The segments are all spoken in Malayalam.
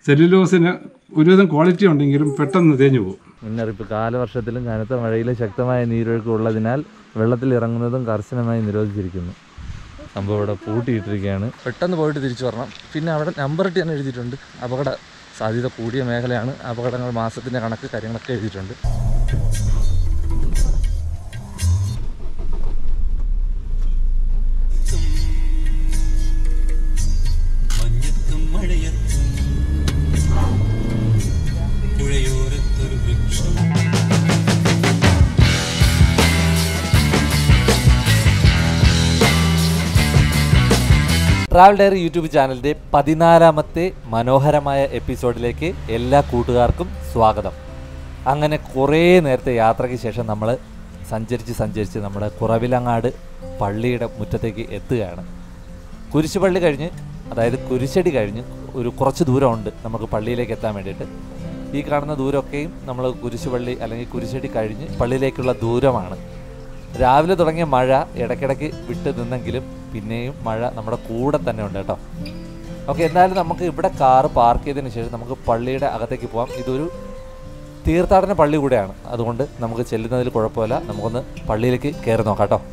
സെല്ലുലോസിന് ഒരുവിധം ക്വാളിറ്റി ഉണ്ടെങ്കിലും പെട്ടെന്ന് തേഞ്ഞു പോകും മുന്നറിയിപ്പ് കാലവർഷത്തിലും കനത്ത മഴയിലും ശക്തമായ നീരൊഴുക്ക് ഉള്ളതിനാൽ വെള്ളത്തിൽ ഇറങ്ങുന്നതും കർശനമായി നിരോധിച്ചിരിക്കുന്നു സംഭവം ഇവിടെ പൂട്ടിയിട്ടിരിക്കുകയാണ് പെട്ടെന്ന് പോയിട്ട് തിരിച്ചു വരണം പിന്നെ അവിടെ നമ്പർ ഇട്ട് തന്നെ എഴുതിയിട്ടുണ്ട് അപകട സാധ്യത കൂടിയ മേഖലയാണ് അപകടങ്ങൾ മാസത്തിൻ്റെ കണക്ക് കാര്യങ്ങളൊക്കെ എഴുതിയിട്ടുണ്ട് മഞ്ഞത്തും മഴയത്തും പുഴയോരത്തൊരു വൃക്ഷം ട്രാവൽ ഡയറി യൂട്യൂബ് ചാനലിൻ്റെ പതിനാലാമത്തെ മനോഹരമായ എപ്പിസോഡിലേക്ക് എല്ലാ കൂട്ടുകാർക്കും സ്വാഗതം അങ്ങനെ കുറേ നേരത്തെ യാത്രയ്ക്ക് ശേഷം നമ്മൾ സഞ്ചരിച്ച് സഞ്ചരിച്ച് നമ്മുടെ കുറവിലങ്ങാട് പള്ളിയുടെ മുറ്റത്തേക്ക് എത്തുകയാണ് കുരിശുപള്ളി കഴിഞ്ഞ് അതായത് കുരിശടി കഴിഞ്ഞ് ഒരു കുറച്ച് ദൂരമുണ്ട് നമുക്ക് പള്ളിയിലേക്ക് എത്താൻ വേണ്ടിയിട്ട് ഈ കാണുന്ന ദൂരമൊക്കെയും നമ്മൾ കുരിശുപള്ളി അല്ലെങ്കിൽ കുരിശടി കഴിഞ്ഞ് പള്ളിയിലേക്കുള്ള ദൂരമാണ് രാവിലെ തുടങ്ങിയ മഴ ഇടയ്ക്കിടയ്ക്ക് വിട്ട് നിന്നെങ്കിലും പിന്നെയും മഴ നമ്മുടെ കൂടെ തന്നെ ഉണ്ട് കേട്ടോ ഓക്കെ എന്തായാലും നമുക്ക് ഇവിടെ കാറ് പാർക്ക് ചെയ്തതിന് ശേഷം നമുക്ക് പള്ളിയുടെ അകത്തേക്ക് പോകാം ഇതൊരു തീർത്ഥാടന പള്ളി കൂടെയാണ് അതുകൊണ്ട് നമുക്ക് ചെല്ലുന്നതിൽ കുഴപ്പമില്ല നമുക്കൊന്ന് പള്ളിയിലേക്ക് കയറി നോക്കാം കേട്ടോ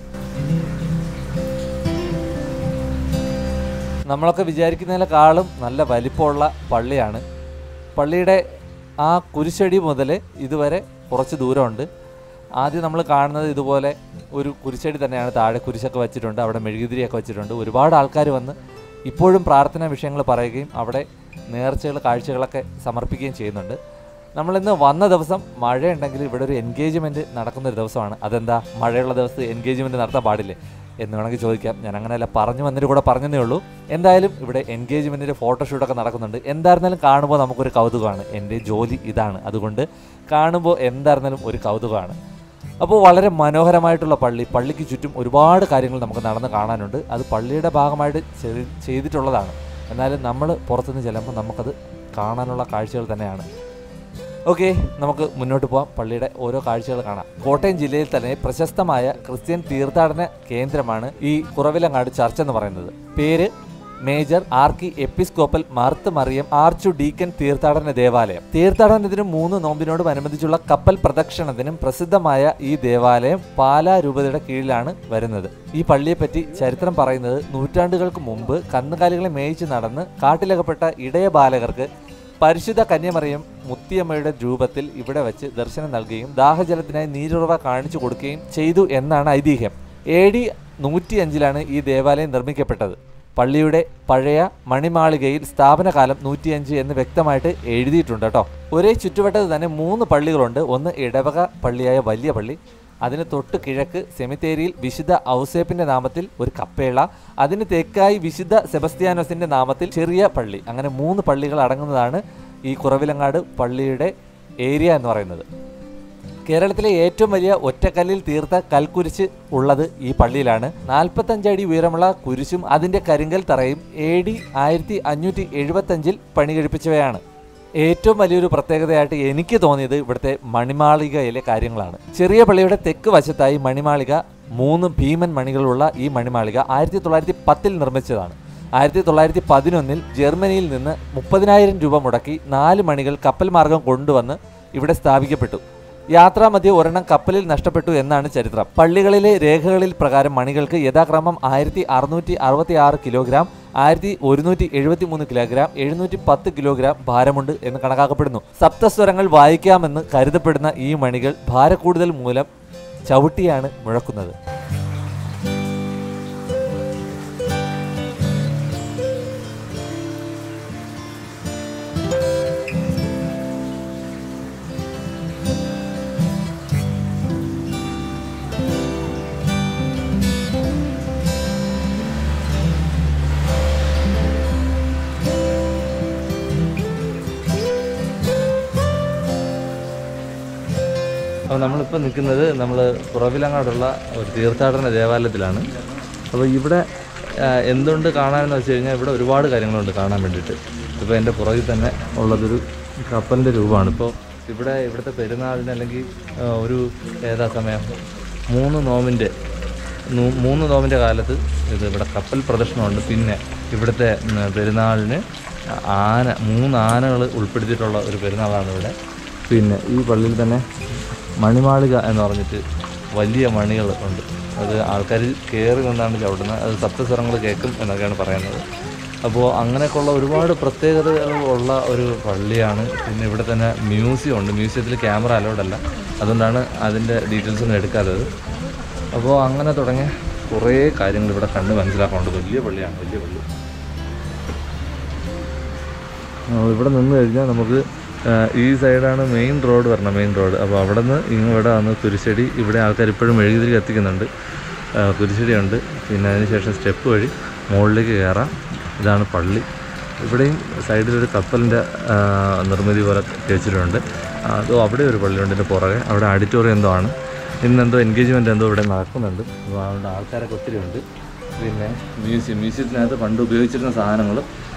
നമ്മളൊക്കെ വിചാരിക്കുന്നതിനേക്കാളും നല്ല വലിപ്പമുള്ള പള്ളിയാണ് പള്ളിയുടെ ആ കുരിശടി മുതൽ ഇതുവരെ കുറച്ച് ദൂരമുണ്ട് ആദ്യം നമ്മൾ കാണുന്നത് ഇതുപോലെ ഒരു കുരിശടി തന്നെയാണ് താഴെ കുരിശൊക്കെ വെച്ചിട്ടുണ്ട് അവിടെ മെഴുകുതിരിയൊക്കെ വെച്ചിട്ടുണ്ട് ഒരുപാട് ആൾക്കാർ വന്ന് ഇപ്പോഴും പ്രാർത്ഥനാ വിഷയങ്ങൾ പറയുകയും അവിടെ നേർച്ചകൾ കാഴ്ചകളൊക്കെ സമർപ്പിക്കുകയും ചെയ്യുന്നുണ്ട് നമ്മളിന്ന് വന്ന ദിവസം മഴയുണ്ടെങ്കിൽ ഇവിടെ ഒരു എൻഗേജ്മെൻറ്റ് നടക്കുന്ന ഒരു ദിവസമാണ് അതെന്താ മഴയുള്ള ദിവസത്ത് എൻഗേജ്മെൻറ്റ് നടത്താൻ പാടില്ലേ എന്ന് വേണമെങ്കിൽ ചോദിക്കാം ഞാൻ അങ്ങനെയല്ല പറഞ്ഞു വന്നിട്ട് കൂടെ പറഞ്ഞതേ ഉള്ളൂ എന്തായാലും ഇവിടെ എൻഗേജ്മെൻറ്റിൻ്റെ ഫോട്ടോഷൂട്ടൊക്കെ നടക്കുന്നുണ്ട് എന്തായിരുന്നാലും കാണുമ്പോൾ നമുക്കൊരു കൗതുകമാണ് എൻ്റെ ജോലി ഇതാണ് അതുകൊണ്ട് കാണുമ്പോൾ എന്തായിരുന്നാലും ഒരു കൗതുകമാണ് അപ്പോൾ വളരെ മനോഹരമായിട്ടുള്ള പള്ളി പള്ളിക്ക് ചുറ്റും ഒരുപാട് കാര്യങ്ങൾ നമുക്ക് നടന്ന് കാണാനുണ്ട് അത് പള്ളിയുടെ ഭാഗമായിട്ട് ചെയ്- ചെയ്തിട്ടുള്ളതാണ് എന്നാലും നമ്മൾ പുറത്തുനിന്ന് ചെല്ലുമ്പോൾ നമുക്കത് കാണാനുള്ള കാഴ്ചകൾ തന്നെയാണ് ഓക്കെ നമുക്ക് മുന്നോട്ട് പോവാം പള്ളിയുടെ ഓരോ കാഴ്ചകൾ കാണാം കോട്ടയം ജില്ലയിൽ തന്നെ പ്രശസ്തമായ ക്രിസ്ത്യൻ തീർത്ഥാടന കേന്ദ്രമാണ് ഈ കുറവിലങ്ങാട് ചർച്ച് എന്ന് പറയുന്നത് പേര് major archiepiscopal Marth Mariam archdeacon തീർത്ഥാടന ദേവാലയം തീർത്ഥാടനത്തിനും മൂന്ന് നോമ്പിനോടും അനുബന്ധിച്ചുള്ള കപ്പൽ പ്രദക്ഷിണത്തിനും പ്രസിദ്ധമായ ഈ ദേവാലയം പാലാ രൂപതയുടെ കീഴിലാണ് വരുന്നത് ഈ പള്ളിയെപ്പറ്റി ചരിത്രം പറയുന്നത് നൂറ്റാണ്ടുകൾക്ക് മുമ്പ് കന്നുകാലികളെ മേയിച്ച് നടന്ന് കാട്ടിലകപ്പെട്ട ഇടയ ബാലകർക്ക് പരിശുദ്ധ കന്യമറിയം മുത്തിയമ്മയുടെ രൂപത്തിൽ ഇവിടെ വെച്ച് ദർശനം നൽകുകയും ദാഹജലത്തിനായി നീരുറവ കാണിച്ചു കൊടുക്കുകയും ചെയ്തു എന്നാണ് ഐതിഹ്യം എ ഡി നൂറ്റിയഞ്ചിലാണ് ഈ ദേവാലയം നിർമ്മിക്കപ്പെട്ടത് പള്ളിയുടെ പഴയ മണിമാളികയിൽ സ്ഥാപനകാലം നൂറ്റിയഞ്ച് എന്ന് വ്യക്തമായിട്ട് എഴുതിയിട്ടുണ്ട് കേട്ടോ ഒരേ ചുറ്റുവട്ടത്ത് തന്നെ മൂന്ന് പള്ളികളുണ്ട് ഒന്ന് ഇടവക പള്ളിയായ വലിയ പള്ളി അതിന് തൊട്ട് കിഴക്ക് സെമിത്തേരിയിൽ വിശുദ്ധ ഔസേപ്പിന്റെ നാമത്തിൽ ഒരു കപ്പേള അതിന് തെക്കായി വിശുദ്ധ സെബസ്ത്യാനോസിന്റെ നാമത്തിൽ ചെറിയ പള്ളി അങ്ങനെ മൂന്ന് പള്ളികൾ അടങ്ങുന്നതാണ് ഈ കുറവിലങ്ങാട് പള്ളിയുടെ ഏരിയ എന്ന് പറയുന്നത് കേരളത്തിലെ ഏറ്റവും വലിയ ഒറ്റക്കല്ലിൽ തീർത്ത കൽക്കുരിശ് ഉള്ളത് ഈ പള്ളിയിലാണ് നാൽപ്പത്തഞ്ച് അടി ഉയരമുള്ള കുരിശും അതിന്റെ കരിങ്കൽ തറയും എ ഡി ആയിരത്തി അഞ്ഞൂറ്റി എഴുപത്തഞ്ചിൽ പണി കഴിപ്പിച്ചവയാണ് ഏറ്റവും വലിയൊരു പ്രത്യേകതയായിട്ട് എനിക്ക് തോന്നിയത് ഇവിടുത്തെ മണിമാളികയിലെ കാര്യങ്ങളാണ് ചെറിയ പള്ളിയുടെ തെക്ക് വശത്തായി മണിമാളിക മൂന്ന് ഭീമൻ മണികളുള്ള ഈ മണിമാളിക ആയിരത്തി തൊള്ളായിരത്തി പത്തിൽ നിർമ്മിച്ചതാണ് ആയിരത്തി തൊള്ളായിരത്തി പതിനൊന്നിൽ ജർമ്മനിയിൽ നിന്ന് മുപ്പതിനായിരം രൂപ മുടക്കി നാല് മണികൾ കപ്പൽ മാർഗം കൊണ്ടുവന്ന് ഇവിടെ സ്ഥാപിക്കപ്പെട്ടു യാത്രാമധ്യ ഒരെണ്ണം കപ്പലിൽ നഷ്ടപ്പെട്ടു എന്നാണ് ചരിത്രം പള്ളികളിലെ രേഖകളിൽ പ്രകാരം മണികൾക്ക് യഥാക്രമം ആയിരത്തി അറുന്നൂറ്റി അറുപത്തി ആറ് കിലോഗ്രാം ആയിരത്തി ഒരുന്നൂറ്റി എഴുപത്തി മൂന്ന് കിലോഗ്രാം എഴുന്നൂറ്റി പത്ത് കിലോഗ്രാം ഭാരമുണ്ട് എന്ന് കണക്കാക്കപ്പെടുന്നു സപ്തസ്വരങ്ങൾ വായിക്കാമെന്ന് കരുതപ്പെടുന്ന ഈ മണികൾ ഭാരക്കൂടുതൽ മൂലം ചവിട്ടിയാണ് മുഴക്കുന്നത് അപ്പോൾ നമ്മളിപ്പോൾ നിൽക്കുന്നത് നമ്മൾ പുറവിലങ്ങാടുള്ള ഒരു തീർത്ഥാടന ദേവാലയത്തിലാണ് അപ്പോൾ ഇവിടെ ആ, എന്തുകൊണ്ട് കാണാനെന്ന് വെച്ച് കഴിഞ്ഞാൽ ഇവിടെ ഒരുപാട് കാര്യങ്ങളുണ്ട് കാണാൻ വേണ്ടിയിട്ട് ഇപ്പോൾ എൻ്റെ പുറകിൽ തന്നെ ഉള്ളതൊരു കപ്പലിൻ്റെ രൂപമാണ് ഇപ്പോൾ ഇവിടെ ഇവിടുത്തെ പെരുന്നാളിന് അല്ലെങ്കിൽ ആ, ഒരു ഏതാ സമയം മൂന്ന് നോമിൻ്റെ നൂ- മൂന്ന് നോമിൻ്റെ കാലത്ത് ഇത് ഇവിടെ കപ്പൽ പ്രദർശനമുണ്ട് പിന്നെ ഇവിടുത്തെ ഉം, പെരുന്നാളിന് ആന മൂന്ന് ആനകൾ ഉൾപ്പെടുത്തിയിട്ടുള്ള ഒരു പെരുന്നാളാണ് ഇവിടെ പിന്നെ ഈ പള്ളിയിൽ തന്നെ മണിമാളിക എന്ന് പറഞ്ഞിട്ട് വലിയ മണികൾ ഉണ്ട് അത് ആൾക്കാർ കയറി നിന്നാണ് ചവിട്ടുന്നത് അത് സപ്തസ്വരങ്ങൾ കേൾക്കും എന്നൊക്കെയാണ് പറയുന്നത് അപ്പോൾ അങ്ങനെയൊക്കെയുള്ള ഒരുപാട് പ്രത്യേകതകൾ ഉള്ള ഒരു പള്ളിയാണ് പിന്നെ ഇവിടെ തന്നെ മ്യൂസിയം ഉണ്ട് മ്യൂസിയത്തിൽ ക്യാമറ അലൗഡ് അല്ല അതുകൊണ്ടാണ് അതിൻ്റെ ഡീറ്റെയിൽസ് ഒന്നും എടുക്കാത്തത് അപ്പോൾ അങ്ങനെ തുടങ്ങിയ കുറേ കാര്യങ്ങൾ ഇവിടെ കണ്ട് മനസ്സിലാക്കാനുണ്ട് വലിയ പള്ളിയാണ് വലിയ പള്ളി ആ, ഇവിടെ നിന്ന് കഴിഞ്ഞാൽ നമുക്ക് ആ, ഈ സൈഡാണ് മെയിൻ റോഡ് വരണം മെയിൻ റോഡ് അപ്പോൾ അവിടെ നിന്ന് ഇവിടെ വന്ന് കുരിശടി ഇവിടെ ആൾക്കാർ ഇപ്പോഴും മെഴുകുതിരി കത്തിക്കുന്നുണ്ട് ആ, കുരിശടിയുണ്ട് പിന്നെ അതിന് ശേഷം സ്റ്റെപ്പ് വഴി മുകളിലേക്ക് കയറാം ഇതാണ് പള്ളി ഇവിടെയും സൈഡിലൊരു കപ്പലിൻ്റെ ആ, നിർമ്മിതി പോലെ വെച്ചിട്ടുണ്ട് അതോ അവിടെ ഒരു പള്ളിയുണ്ട് ഇതിൻ്റെ പുറകെ അവിടെ ഓഡിറ്റോറിയം എന്തോ ആണ് ഇന്നെന്തോ എൻഗേജ്മെൻറ്റ് എന്തോ ഇവിടെ നടക്കുന്നുണ്ട് അപ്പോൾ അതുകൊണ്ട് ആൾക്കാരൊക്കെ ഒത്തിരി ഉണ്ട് പിന്നെ മ്യൂസിയം മ്യൂസിയത്തിനകത്ത് പണ്ട് ഉപയോഗിച്ചിരുന്ന സാധനങ്ങൾ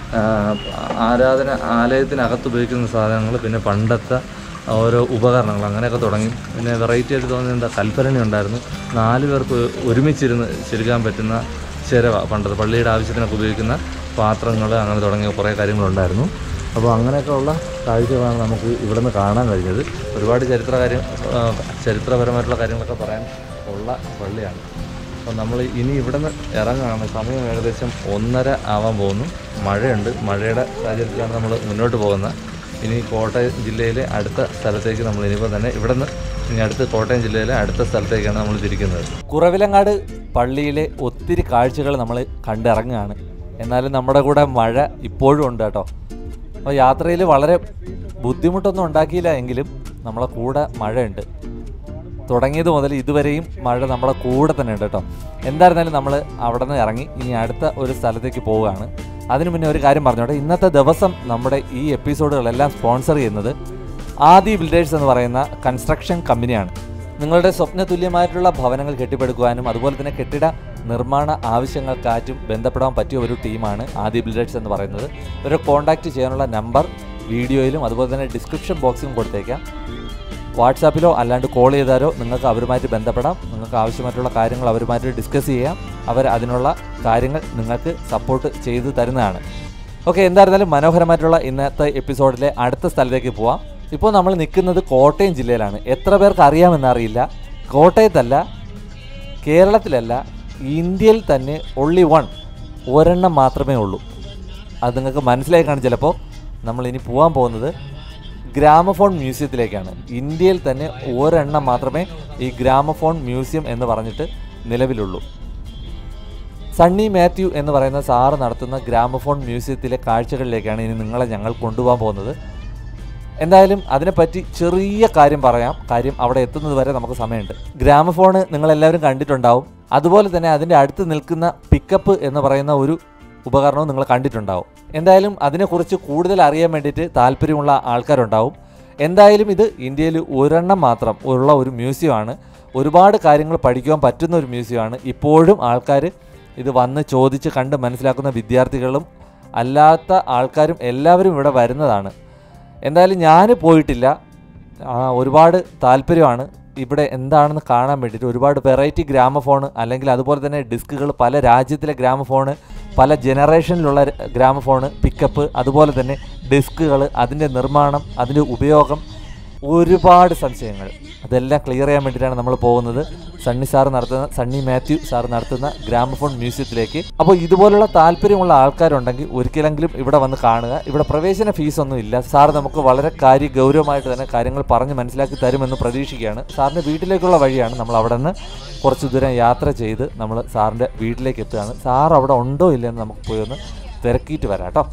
ആരാധന ആലയത്തിനകത്ത് ഉപയോഗിക്കുന്ന സാധനങ്ങൾ പിന്നെ പണ്ടത്തെ ഓരോ ഉപകരണങ്ങൾ അങ്ങനെയൊക്കെ തുടങ്ങി പിന്നെ വെറൈറ്റി ആയിട്ട് തോന്നിയത് എന്താ കൽപ്പരണി ഉണ്ടായിരുന്നു നാല് പേർക്ക് ഒരുമിച്ചിരുന്ന് ചെരുകാൻ പറ്റുന്ന ചിരവ പണ്ടത്തെ പള്ളിയുടെ ആവശ്യത്തിനൊക്കെ ഉപയോഗിക്കുന്ന പാത്രങ്ങൾ അങ്ങനെ തുടങ്ങിയ കുറേ കാര്യങ്ങളുണ്ടായിരുന്നു അപ്പോൾ അങ്ങനെയൊക്കെ ഉള്ള കാഴ്ചകളാണ് നമുക്ക് ഇവിടെ നിന്ന് കാണാൻ കഴിഞ്ഞത് ഒരുപാട് ചരിത്ര കാര്യം ആ, ചരിത്രപരമായിട്ടുള്ള കാര്യങ്ങളൊക്കെ പറയാൻ ഉള്ള പള്ളിയാണ് അപ്പോൾ നമ്മൾ ഇനി ഇവിടെ നിന്ന് ഇറങ്ങുകയാണ് സമയം ഏകദേശം ഒന്നര ആവാൻ പോകുന്നു മഴയുണ്ട് മഴയുടെ സാഹചര്യത്തിലാണ് നമ്മൾ മുന്നോട്ട് പോകുന്നത് ഇനി കോട്ടയം ജില്ലയിലെ അടുത്ത സ്ഥലത്തേക്ക് നമ്മൾ ഇനിയിപ്പോൾ തന്നെ ഇവിടെ നിന്ന് ഇനി അടുത്ത് കോട്ടയം ജില്ലയിലെ അടുത്ത സ്ഥലത്തേക്കാണ് നമ്മൾ തിരിക്കുന്നത് കുറവിലങ്ങാട് പള്ളിയിലെ ഒത്തിരി കാഴ്ചകൾ നമ്മൾ കണ്ടിറങ്ങുകയാണ് എന്നാലും നമ്മുടെ കൂടെ മഴ ഇപ്പോഴും ഉണ്ട് കേട്ടോ അപ്പോൾ യാത്രയിൽ വളരെ ബുദ്ധിമുട്ടൊന്നും ഉണ്ടാക്കിയില്ല എങ്കിലും നമ്മളെ കൂടെ മഴയുണ്ട് തുടങ്ങിയത് മുതൽ ഇതുവരെയും മഴ നമ്മുടെ കൂടെ തന്നെ ഉണ്ട് കേട്ടോ എന്തായിരുന്നാലും നമ്മൾ അവിടെ നിന്ന് ഇറങ്ങി ഇനി അടുത്ത ഒരു സ്ഥലത്തേക്ക് പോവുകയാണ് അതിനു മുന്നേ ഒരു കാര്യം പറഞ്ഞോട്ടെ ഇന്നത്തെ ദിവസം നമ്മുടെ ഈ എപ്പിസോഡുകളെല്ലാം സ്പോൺസർ ചെയ്യുന്നത് ആദി ബിൽഡേഴ്സ് എന്ന് പറയുന്ന കൺസ്ട്രക്ഷൻ കമ്പനിയാണ് നിങ്ങളുടെ സ്വപ്ന തുല്യമായിട്ടുള്ള ഭവനങ്ങൾ കെട്ടിപ്പടുക്കുവാനും അതുപോലെ തന്നെ കെട്ടിട നിർമ്മാണ ആവശ്യങ്ങൾക്കാറ്റും ബന്ധപ്പെടാൻ പറ്റിയ ഒരു ടീമാണ് ആദി ബിൽഡേഴ്സ് എന്ന് പറയുന്നത് ഒരു കോൺടാക്റ്റ് ചെയ്യാനുള്ള നമ്പർ വീഡിയോയിലും അതുപോലെ തന്നെ ഡിസ്ക്രിപ്ഷൻ ബോക്സിലും കൊടുത്തേക്കാം വാട്സാപ്പിലോ അല്ലാണ്ട് കോൾ ചെയ്താലോ നിങ്ങൾക്ക് അവരുമായിട്ട് ബന്ധപ്പെടാം നിങ്ങൾക്ക് ആവശ്യമായിട്ടുള്ള കാര്യങ്ങൾ അവരുമായിട്ട് ഡിസ്കസ് ചെയ്യാം അവർ അതിനുള്ള കാര്യങ്ങൾ നിങ്ങൾക്ക് സപ്പോർട്ട് ചെയ്തു തരുന്നതാണ് ഓക്കെ എന്തായിരുന്നാലും മനോഹരമായിട്ടുള്ള ഇന്നത്തെ എപ്പിസോഡിലെ അടുത്ത സ്ഥലത്തേക്ക് പോവാം ഇപ്പോൾ നമ്മൾ നിൽക്കുന്നത് കോട്ടയം ജില്ലയിലാണ് എത്ര പേർക്ക് അറിയാമെന്നറിയില്ല കോട്ടയത്തല്ല കേരളത്തിലല്ല ഇന്ത്യയിൽ തന്നെ ഒള്ളി വൺ ഒരെണ്ണം മാത്രമേ ഉള്ളൂ അത് നിങ്ങൾക്ക് മനസ്സിലായി കാണും ചിലപ്പോൾ നമ്മൾ ഇനി പോകാൻ പോകുന്നത് ഗ്രാമഫോൺ മ്യൂസിയത്തിലേക്കാണ് ഇന്ത്യയിൽ തന്നെ ഒരെണ്ണം മാത്രമേ ഈ ഗ്രാമഫോൺ മ്യൂസിയം എന്ന് പറഞ്ഞിട്ട് നിലവിലുള്ളൂ സണ്ണി മാത്യു എന്ന് പറയുന്ന സാറ് നടത്തുന്ന ഗ്രാമഫോൺ മ്യൂസിയത്തിലെ കാഴ്ചകളിലേക്കാണ് ഇനി നിങ്ങളെ ഞങ്ങൾ കൊണ്ടുപോകാൻ പോകുന്നത് എന്തായാലും അതിനെപ്പറ്റി ചെറിയ കാര്യം പറയാം കാര്യം അവിടെ എത്തുന്നത് വരെ നമുക്ക് സമയമുണ്ട് ഗ്രാമഫോണ് നിങ്ങളെല്ലാവരും കണ്ടിട്ടുണ്ടാവും അതുപോലെ തന്നെ അതിൻ്റെ അടുത്ത് നിൽക്കുന്ന പിക്കപ്പ് എന്ന് പറയുന്ന ഒരു ഉപകരണവും നിങ്ങൾ കണ്ടിട്ടുണ്ടാവും എന്തായാലും അതിനെക്കുറിച്ച് കൂടുതൽ അറിയാൻ വേണ്ടിയിട്ട് താല്പര്യമുള്ള ആൾക്കാരുണ്ടാവും എന്തായാലും ഇത് ഇന്ത്യയിൽ ഒരെണ്ണം മാത്രം ഉള്ള ഒരു മ്യൂസിയമാണ് ഒരുപാട് കാര്യങ്ങൾ പഠിക്കുവാൻ പറ്റുന്ന ഒരു മ്യൂസിയമാണ് ഇപ്പോഴും ആൾക്കാർ ഇത് വന്ന് ചോദിച്ച് കണ്ട് മനസ്സിലാക്കുന്ന വിദ്യാർത്ഥികളും അല്ലാത്ത ആൾക്കാരും എല്ലാവരും ഇവിടെ വരുന്നതാണ് എന്തായാലും ഞാൻ പോയിട്ടില്ല ആ, ഒരുപാട് താല്പര്യമാണ് ഇവിടെ എന്താണെന്ന് കാണാൻ വേണ്ടിയിട്ട് ഒരുപാട് വെറൈറ്റി ഗ്രാമഫോൺ അല്ലെങ്കിൽ അതുപോലെ തന്നെ ഡിസ്കുകൾ പല രാജ്യത്തിലെ ഗ്രാമഫോൺ പല ജനറേഷനിലുള്ള ഗ്രാമഫോൺ പിക്കപ്പ് അതുപോലെ തന്നെ ഡിസ്കുകൾ അതിൻ്റെ നിർമ്മാണം അതിൻ്റെ ഉപയോഗം ഒരുപാട് സംശയങ്ങൾ അതെല്ലാം ക്ലിയർ ചെയ്യാൻ വേണ്ടിയിട്ടാണ് നമ്മൾ പോകുന്നത് സണ്ണി സാർ നടത്തുന്ന സണ്ണി മാത്യു സാർ നടത്തുന്ന ഗ്രാമഫോൺ മ്യൂസിയത്തിലേക്ക് അപ്പോൾ ഇതുപോലുള്ള താല്പര്യമുള്ള ആൾക്കാരുണ്ടെങ്കിൽ ഒരിക്കലെങ്കിലും ഇവിടെ വന്ന് കാണുക ഇവിടെ പ്രവേശന ഫീസ് ഒന്നും ഇല്ല സാർ നമുക്ക് വളരെ കാര്യ ഗൗരവമായിട്ട് തന്നെ കാര്യങ്ങൾ പറഞ്ഞ് മനസ്സിലാക്കി തരുമെന്ന് പ്രതീക്ഷിക്കുകയാണ് സാറിൻ്റെ വീട്ടിലേക്കുള്ള വഴിയാണ് നമ്മൾ അവിടെ നിന്ന് കുറച്ച് ദൂരം യാത്ര ചെയ്ത് നമ്മൾ സാറിൻ്റെ വീട്ടിലേക്ക് എത്തുകയാണ് സാർ അവിടെ ഉണ്ടോ ഇല്ലെന്ന് നമുക്ക് പോയി ഒന്ന് തിരക്കിയിട്ട് വരാം കേട്ടോ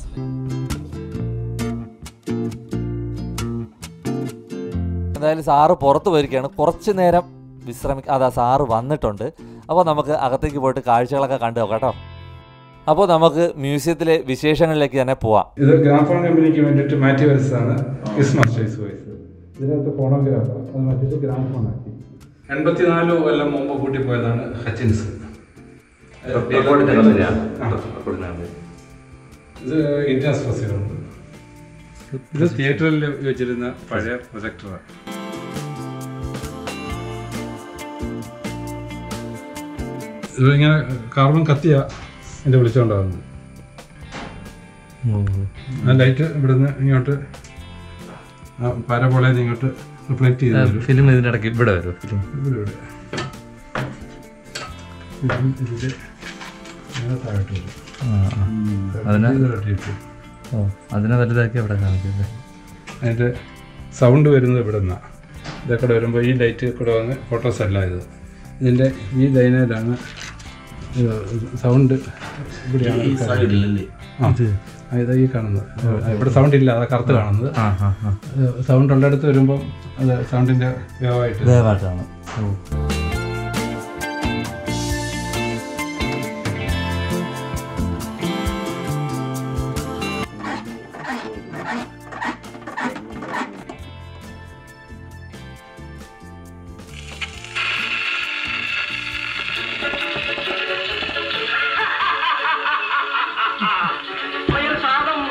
എന്തായാലും സാറ് പുറത്ത് പോയിരിക്കുകയാണ് കുറച്ച് നേരം വിശ്രമിക്ക അതാ സാറ് വന്നിട്ടുണ്ട് അപ്പോൾ നമുക്ക് അകത്തേക്ക് പോയിട്ട് കാഴ്ചകളൊക്കെ കണ്ടു നോക്കാം കേട്ടോ അപ്പോൾ നമുക്ക് മ്യൂസിയത്തിലെ വിശേഷങ്ങളിലേക്ക് തന്നെ പോവാം ഇത് ഗ്രാമഫോൺ കമ്പനിക്ക് വേണ്ടിയിട്ട് മാറ്റി വരച്ചതാണ് ക്രിസ്മസ് ചോയ്സ് വോയിസ് ഇതിനകത്ത് ഫോണോഗ്രാഫ് അത് മാറ്റിയിട്ട് ഗ്രാമഫോൺ ആക്കി എൺപത്തിനാല് കൊല്ലം മുമ്പ് കൂട്ടിപ്പോയതാണ് ഹച്ചിൻസ് ഇത് ഇന്ത്യൻ പ്രസിഡന്റ് ഇത് തിയേറ്ററിൽ വെച്ചിരുന്ന പഴയ പ്രൊജക്ടറാണ് ഇത് ഇങ്ങനെ കാർബൺ കത്തിയ എൻ്റെ വിളിച്ചുകൊണ്ടാകുന്നത് ആ ലൈറ്റ് ഇവിടുന്ന് ഇങ്ങോട്ട് ആ പര പോലെ ഇങ്ങോട്ട് റിഫ്ലക്ട് ചെയ്ത് വരും ഫിലിം ഇതിന്റെ ഇടയ്ക്ക് ഇവിടെ വരും ഫിലിം ഇവിടെ ഇവിടെ ഇതും ഇതിന്റെ നേരെ താഴോട്ട് വരും അതിനെ ഇത് rotate ഓ അതിനെ വലുതാക്കി അവിടെ കാണിക്കുന്നത് അതിൻ്റെ സൗണ്ട് വരുന്നത് ഇവിടെ നിന്നാണ് ഇതൊക്കെ വരുമ്പോൾ ഈ ലൈറ്റ് കൂടെ വന്ന് ഫോട്ടോസ് അല്ല ഇത് ഇതിൻ്റെ ഈ ലൈനയിലാണ് സൗണ്ട് ഇവിടെയാണ് ആ ആ, ഇതാ ഈ കാണുന്നത് ആ, ഇവിടെ സൗണ്ട് ഇല്ല അതാ കറുത്ത് കാണുന്നത് ആ ആ ആ സൗണ്ട് ഉള്ളിടത്ത് വരുമ്പോൾ അത് സൗണ്ടിൻ്റെ വേവായിട്ട് ദയവായിട്ടാണ് ഓ சமையல் சாதம்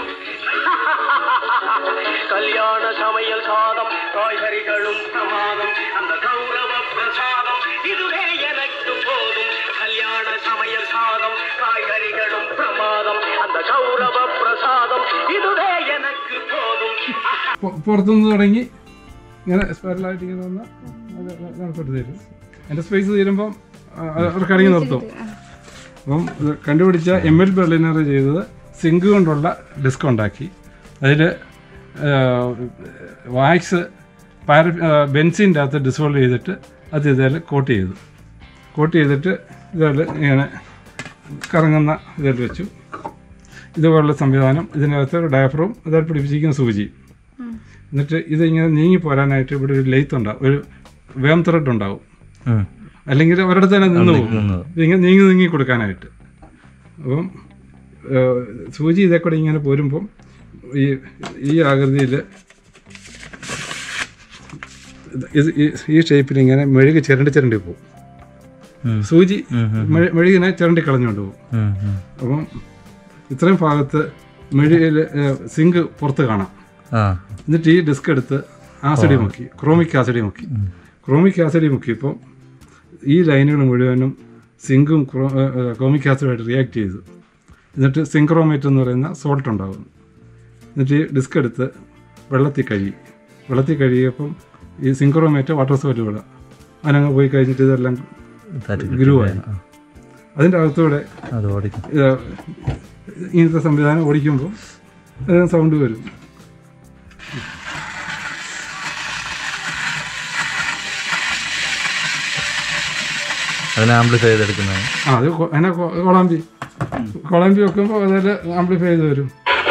கல்யாண சமையல் சாதம் காய்கறிகளும் பிரமாதம் அந்த கௌரவ பிரசாதம் இதுவே எனக்கு போதும் கல்யாண சமையல் சாதம் காய்கறிகளும் பிரமாதம் அந்த கௌரவ பிரசாதம் இதுவே எனக்கு போதும் പൊ- പുറത്തുനിന്ന് തുടങ്ങി ഇങ്ങനെ സ്പെഷ്യലായിട്ട് ഇങ്ങനെ വന്നാൽ അത് കണക്കെട്ട് തരും എൻ്റെ സ്പേസ് തീരുമ്പം റെക്കോർഡിങ് നിർത്തും അപ്പം ഇത് കണ്ടുപിടിച്ച എം എൽ ബെർലിനർ ചെയ്തത് സിങ്ക് കൊണ്ടുള്ള ഡിസ്ക് ഉണ്ടാക്കി അതിൽ വാക്സ് പാര ബെൻസിൻ്റെ അകത്ത് ഡിസോൾവ് ചെയ്തിട്ട് അത് ഇതിൽ കോട്ട് ചെയ്തു കോട്ട് ചെയ്തിട്ട് ഇതിൽ ഇങ്ങനെ കറങ്ങുന്ന ഇതിൽ വെച്ചു ഇതുപോലുള്ള സംവിധാനം ഇതിനകത്ത് ഒരു ഡയഫ്രം ഇതിൽ പിടിപ്പിച്ചിരിക്കുന്ന സൂചി എന്നിട്ട് ഇത് ഇങ്ങനെ നീങ്ങി പോരാനായിട്ട് ഇവിടെ ഒരു ലെയ്ത്ത് ഉണ്ടാവും ഒരു വേം ത്രെഡ് ഉണ്ടാവും ഉം. അല്ലെങ്കിൽ ഒരിടത്ത് തന്നെ നിന്ന് പോകും നിന്ന് ഇതിങ്ങനെ നീങ്ങി നീങ്ങി കൊടുക്കാനായിട്ട് അപ്പം ഏഹ്, സൂചി ഇതേ കൂടെ ഇങ്ങനെ പോരുമ്പം ഈ ഈ ആകൃതിയിൽ ഈ ഷേപ്പിൽ ഇങ്ങനെ മെഴുകി ചിരണ്ടി ചിരണ്ടി പോകും ഉം. സൂചി ഉം, ഉം. മെഴു- മെഴുകിനെ ചിരണ്ടി കളഞ്ഞുകൊണ്ട് പോകും ഉം, ഉം. അപ്പം ഇത്രയും ഭാഗത്ത് മെഴുകിൽ സിങ്ക് പുറത്ത് കാണാം ആ എന്നിട്ട് ഈ ഡിസ്ക് എടുത്ത് ആസിഡി മുക്കി ക്രോമിക് ആസിഡി മുക്കി ക്രോമിക് ആസിഡി മുക്കിയപ്പോൾ ഈ ലൈനുകൾ മുഴുവനും സിങ്കും ക്രോമിക് ആസിഡുമായിട്ട് റിയാക്ട് ചെയ്തു എന്നിട്ട് സിങ്ക്രോമേറ്റ് എന്ന് പറയുന്ന സോൾട്ട് ഉണ്ടാകും എന്നിട്ട് ഈ ഡിസ്ക് എടുത്ത് വെള്ളത്തിൽ കഴുകി വെള്ളത്തിൽ കഴുകിയപ്പം ഈ സിങ്ക്രോമേറ്റ് വാട്ടർ സോൾട്ട് വിടുക അതിനങ്ങ് പോയി കഴിഞ്ഞിട്ട് ഇതെല്ലാം തട്ടി ഗുരുവായി അതിൻ്റെ അകത്തൂടെ അത് ഓടിക്കും ഇത് ഇങ്ങനത്തെ സംവിധാനം ഓടിക്കുമ്പോൾ അതിന് സൗണ്ട് വരും അതിനെ ആംപ്ലിഫൈ ചെയ്തെടുക്കുന്നതാണ് ആ അത് കൊ- അതിനെ കൊ- കൊളാമ്പി കൊളാമ്പി വെക്കുമ്പോൾ അതിൽ ആംപ്ലിഫൈ ചെയ്ത് വരും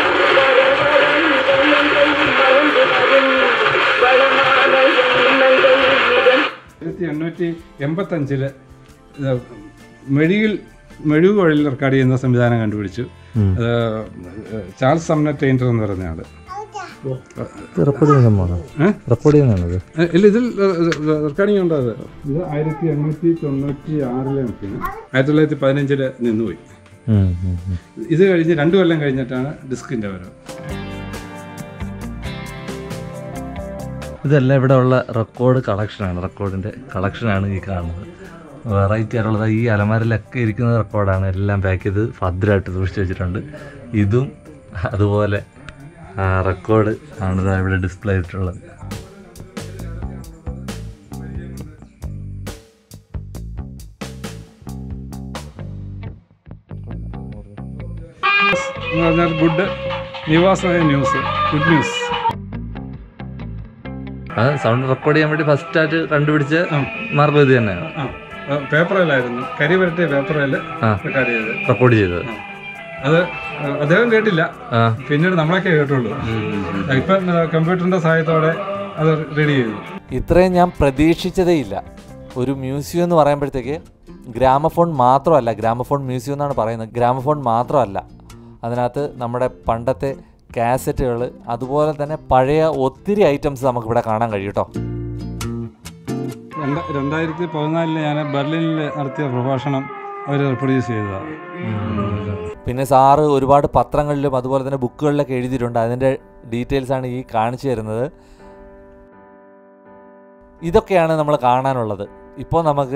ആയിരത്തി എണ്ണൂറ്റി എൺപത്തഞ്ചില് മെഴുകിൽ മെഴുക് വഴിയിൽ റെക്കോർഡ് ചെയ്യുന്ന സംവിധാനം കണ്ടുപിടിച്ചു അത് ചാൾസ് സമ്ന ടൈൻറ്റർ എന്ന് പറഞ്ഞ ആള് റെക്കോർഡ് ചെയ്യുന്ന സംഭവമാണ് ഏഹ്? റെക്കോർഡ് ചെയ്യുന്നതാണത് ഏ, ഇല്ല ഇതിൽ റെക്കോർഡിംഗ് ഉണ്ട് അത് ഇത് ആയിരത്തി എണ്ണൂറ്റി തൊണ്ണൂറ്റി ആറിലെ നോക്കിയാണ് ആയിരത്തി തൊള്ളായിരത്തി പതിനഞ്ചില് നിന്നുപോയി ഇത് കഴിഞ്ഞ് രണ്ടു കൊല്ലം കഴിഞ്ഞിട്ടാണ് ഡിസ്കിന്റെ വരവ് ഇതെല്ലാം ഇവിടെ ഉള്ള റെക്കോർഡ് കളക്ഷനാണ് റെക്കോർഡിൻ്റെ കളക്ഷനാണ് ഈ കാണുന്നത് വെറൈറ്റി ആയിട്ടുള്ളത് ഈ അലമാരിലൊക്കെ ഇരിക്കുന്ന റെക്കോർഡാണ് എല്ലാം പാക്ക് ചെയ്ത് ഭദ്രമായിട്ട് സൂക്ഷിച്ച് വെച്ചിട്ടുണ്ട് ഇതും അതുപോലെ റെക്കോർഡ് ആണ് ദാ ഇവിടെ ഡിസ്പ്ലേ ചെയ്തിട്ടുള്ളത് എന്ന് പറഞ്ഞാൽ ഗുഡ് നിവാസമായ ന്യൂസ് ഗുഡ് ന്യൂസ് അത് സൗണ്ട് റെക്കോർഡ് ചെയ്യാൻ വേണ്ടി ഫസ്റ്റ് ആയിട്ട് കണ്ടുപിടിച്ച മാർഗം ഇത് തന്നെയാണ് ആ പേപ്പറിലായിരുന്നു കരി വരട്ടിയ പേപ്പറിൽ ആ. റെക്കോർഡ് ചെയ്ത് റെക്കോർഡ് ചെയ്തത് അത് ആ, അദ്ദേഹം കേട്ടില്ല ആ പിന്നീട് നമ്മളൊക്കെ കേട്ടുള്ളൂ ഇപ്പം കമ്പ്യൂട്ടറിന്റെ സഹായത്തോടെ അത് റെഡി ചെയ്തു ഇത്രയും ഞാൻ പ്രതീക്ഷിച്ചതേയില്ല ഒരു മ്യൂസിയം എന്ന് പറയുമ്പോഴത്തേക്ക് ഗ്രാമഫോൺ മാത്രമല്ല ഗ്രാമഫോൺ മ്യൂസിയം എന്നാണ് പറയുന്നത് ഗ്രാമഫോൺ മാത്രമല്ല അതിനകത്ത് നമ്മുടെ പണ്ടത്തെ കാസറ്റുകൾ അതുപോലെ തന്നെ പഴയ ഒത്തിരി ഐറ്റംസ് നമുക്കിവിടെ കാണാൻ കഴിയും കേട്ടോ രണ്ട- രണ്ടായിരത്തി പതിനാലില് ഞാൻ ബെർലിനിൽ നടത്തിയ പ്രഭാഷണം അവർ പ്രൊഡ്യൂസ് ചെയ്തതാണ് പിന്നെ സാറ് ഒരുപാട് പത്രങ്ങളിലും അതുപോലെ തന്നെ ബുക്കുകളിലൊക്കെ എഴുതിയിട്ടുണ്ട് അതിൻ്റെ ഡീറ്റെയിൽസ് ആണ് ഈ കാണിച്ചു തരുന്നത് ഇതൊക്കെയാണ് നമ്മൾ കാണാനുള്ളത് ഇപ്പോൾ നമുക്ക്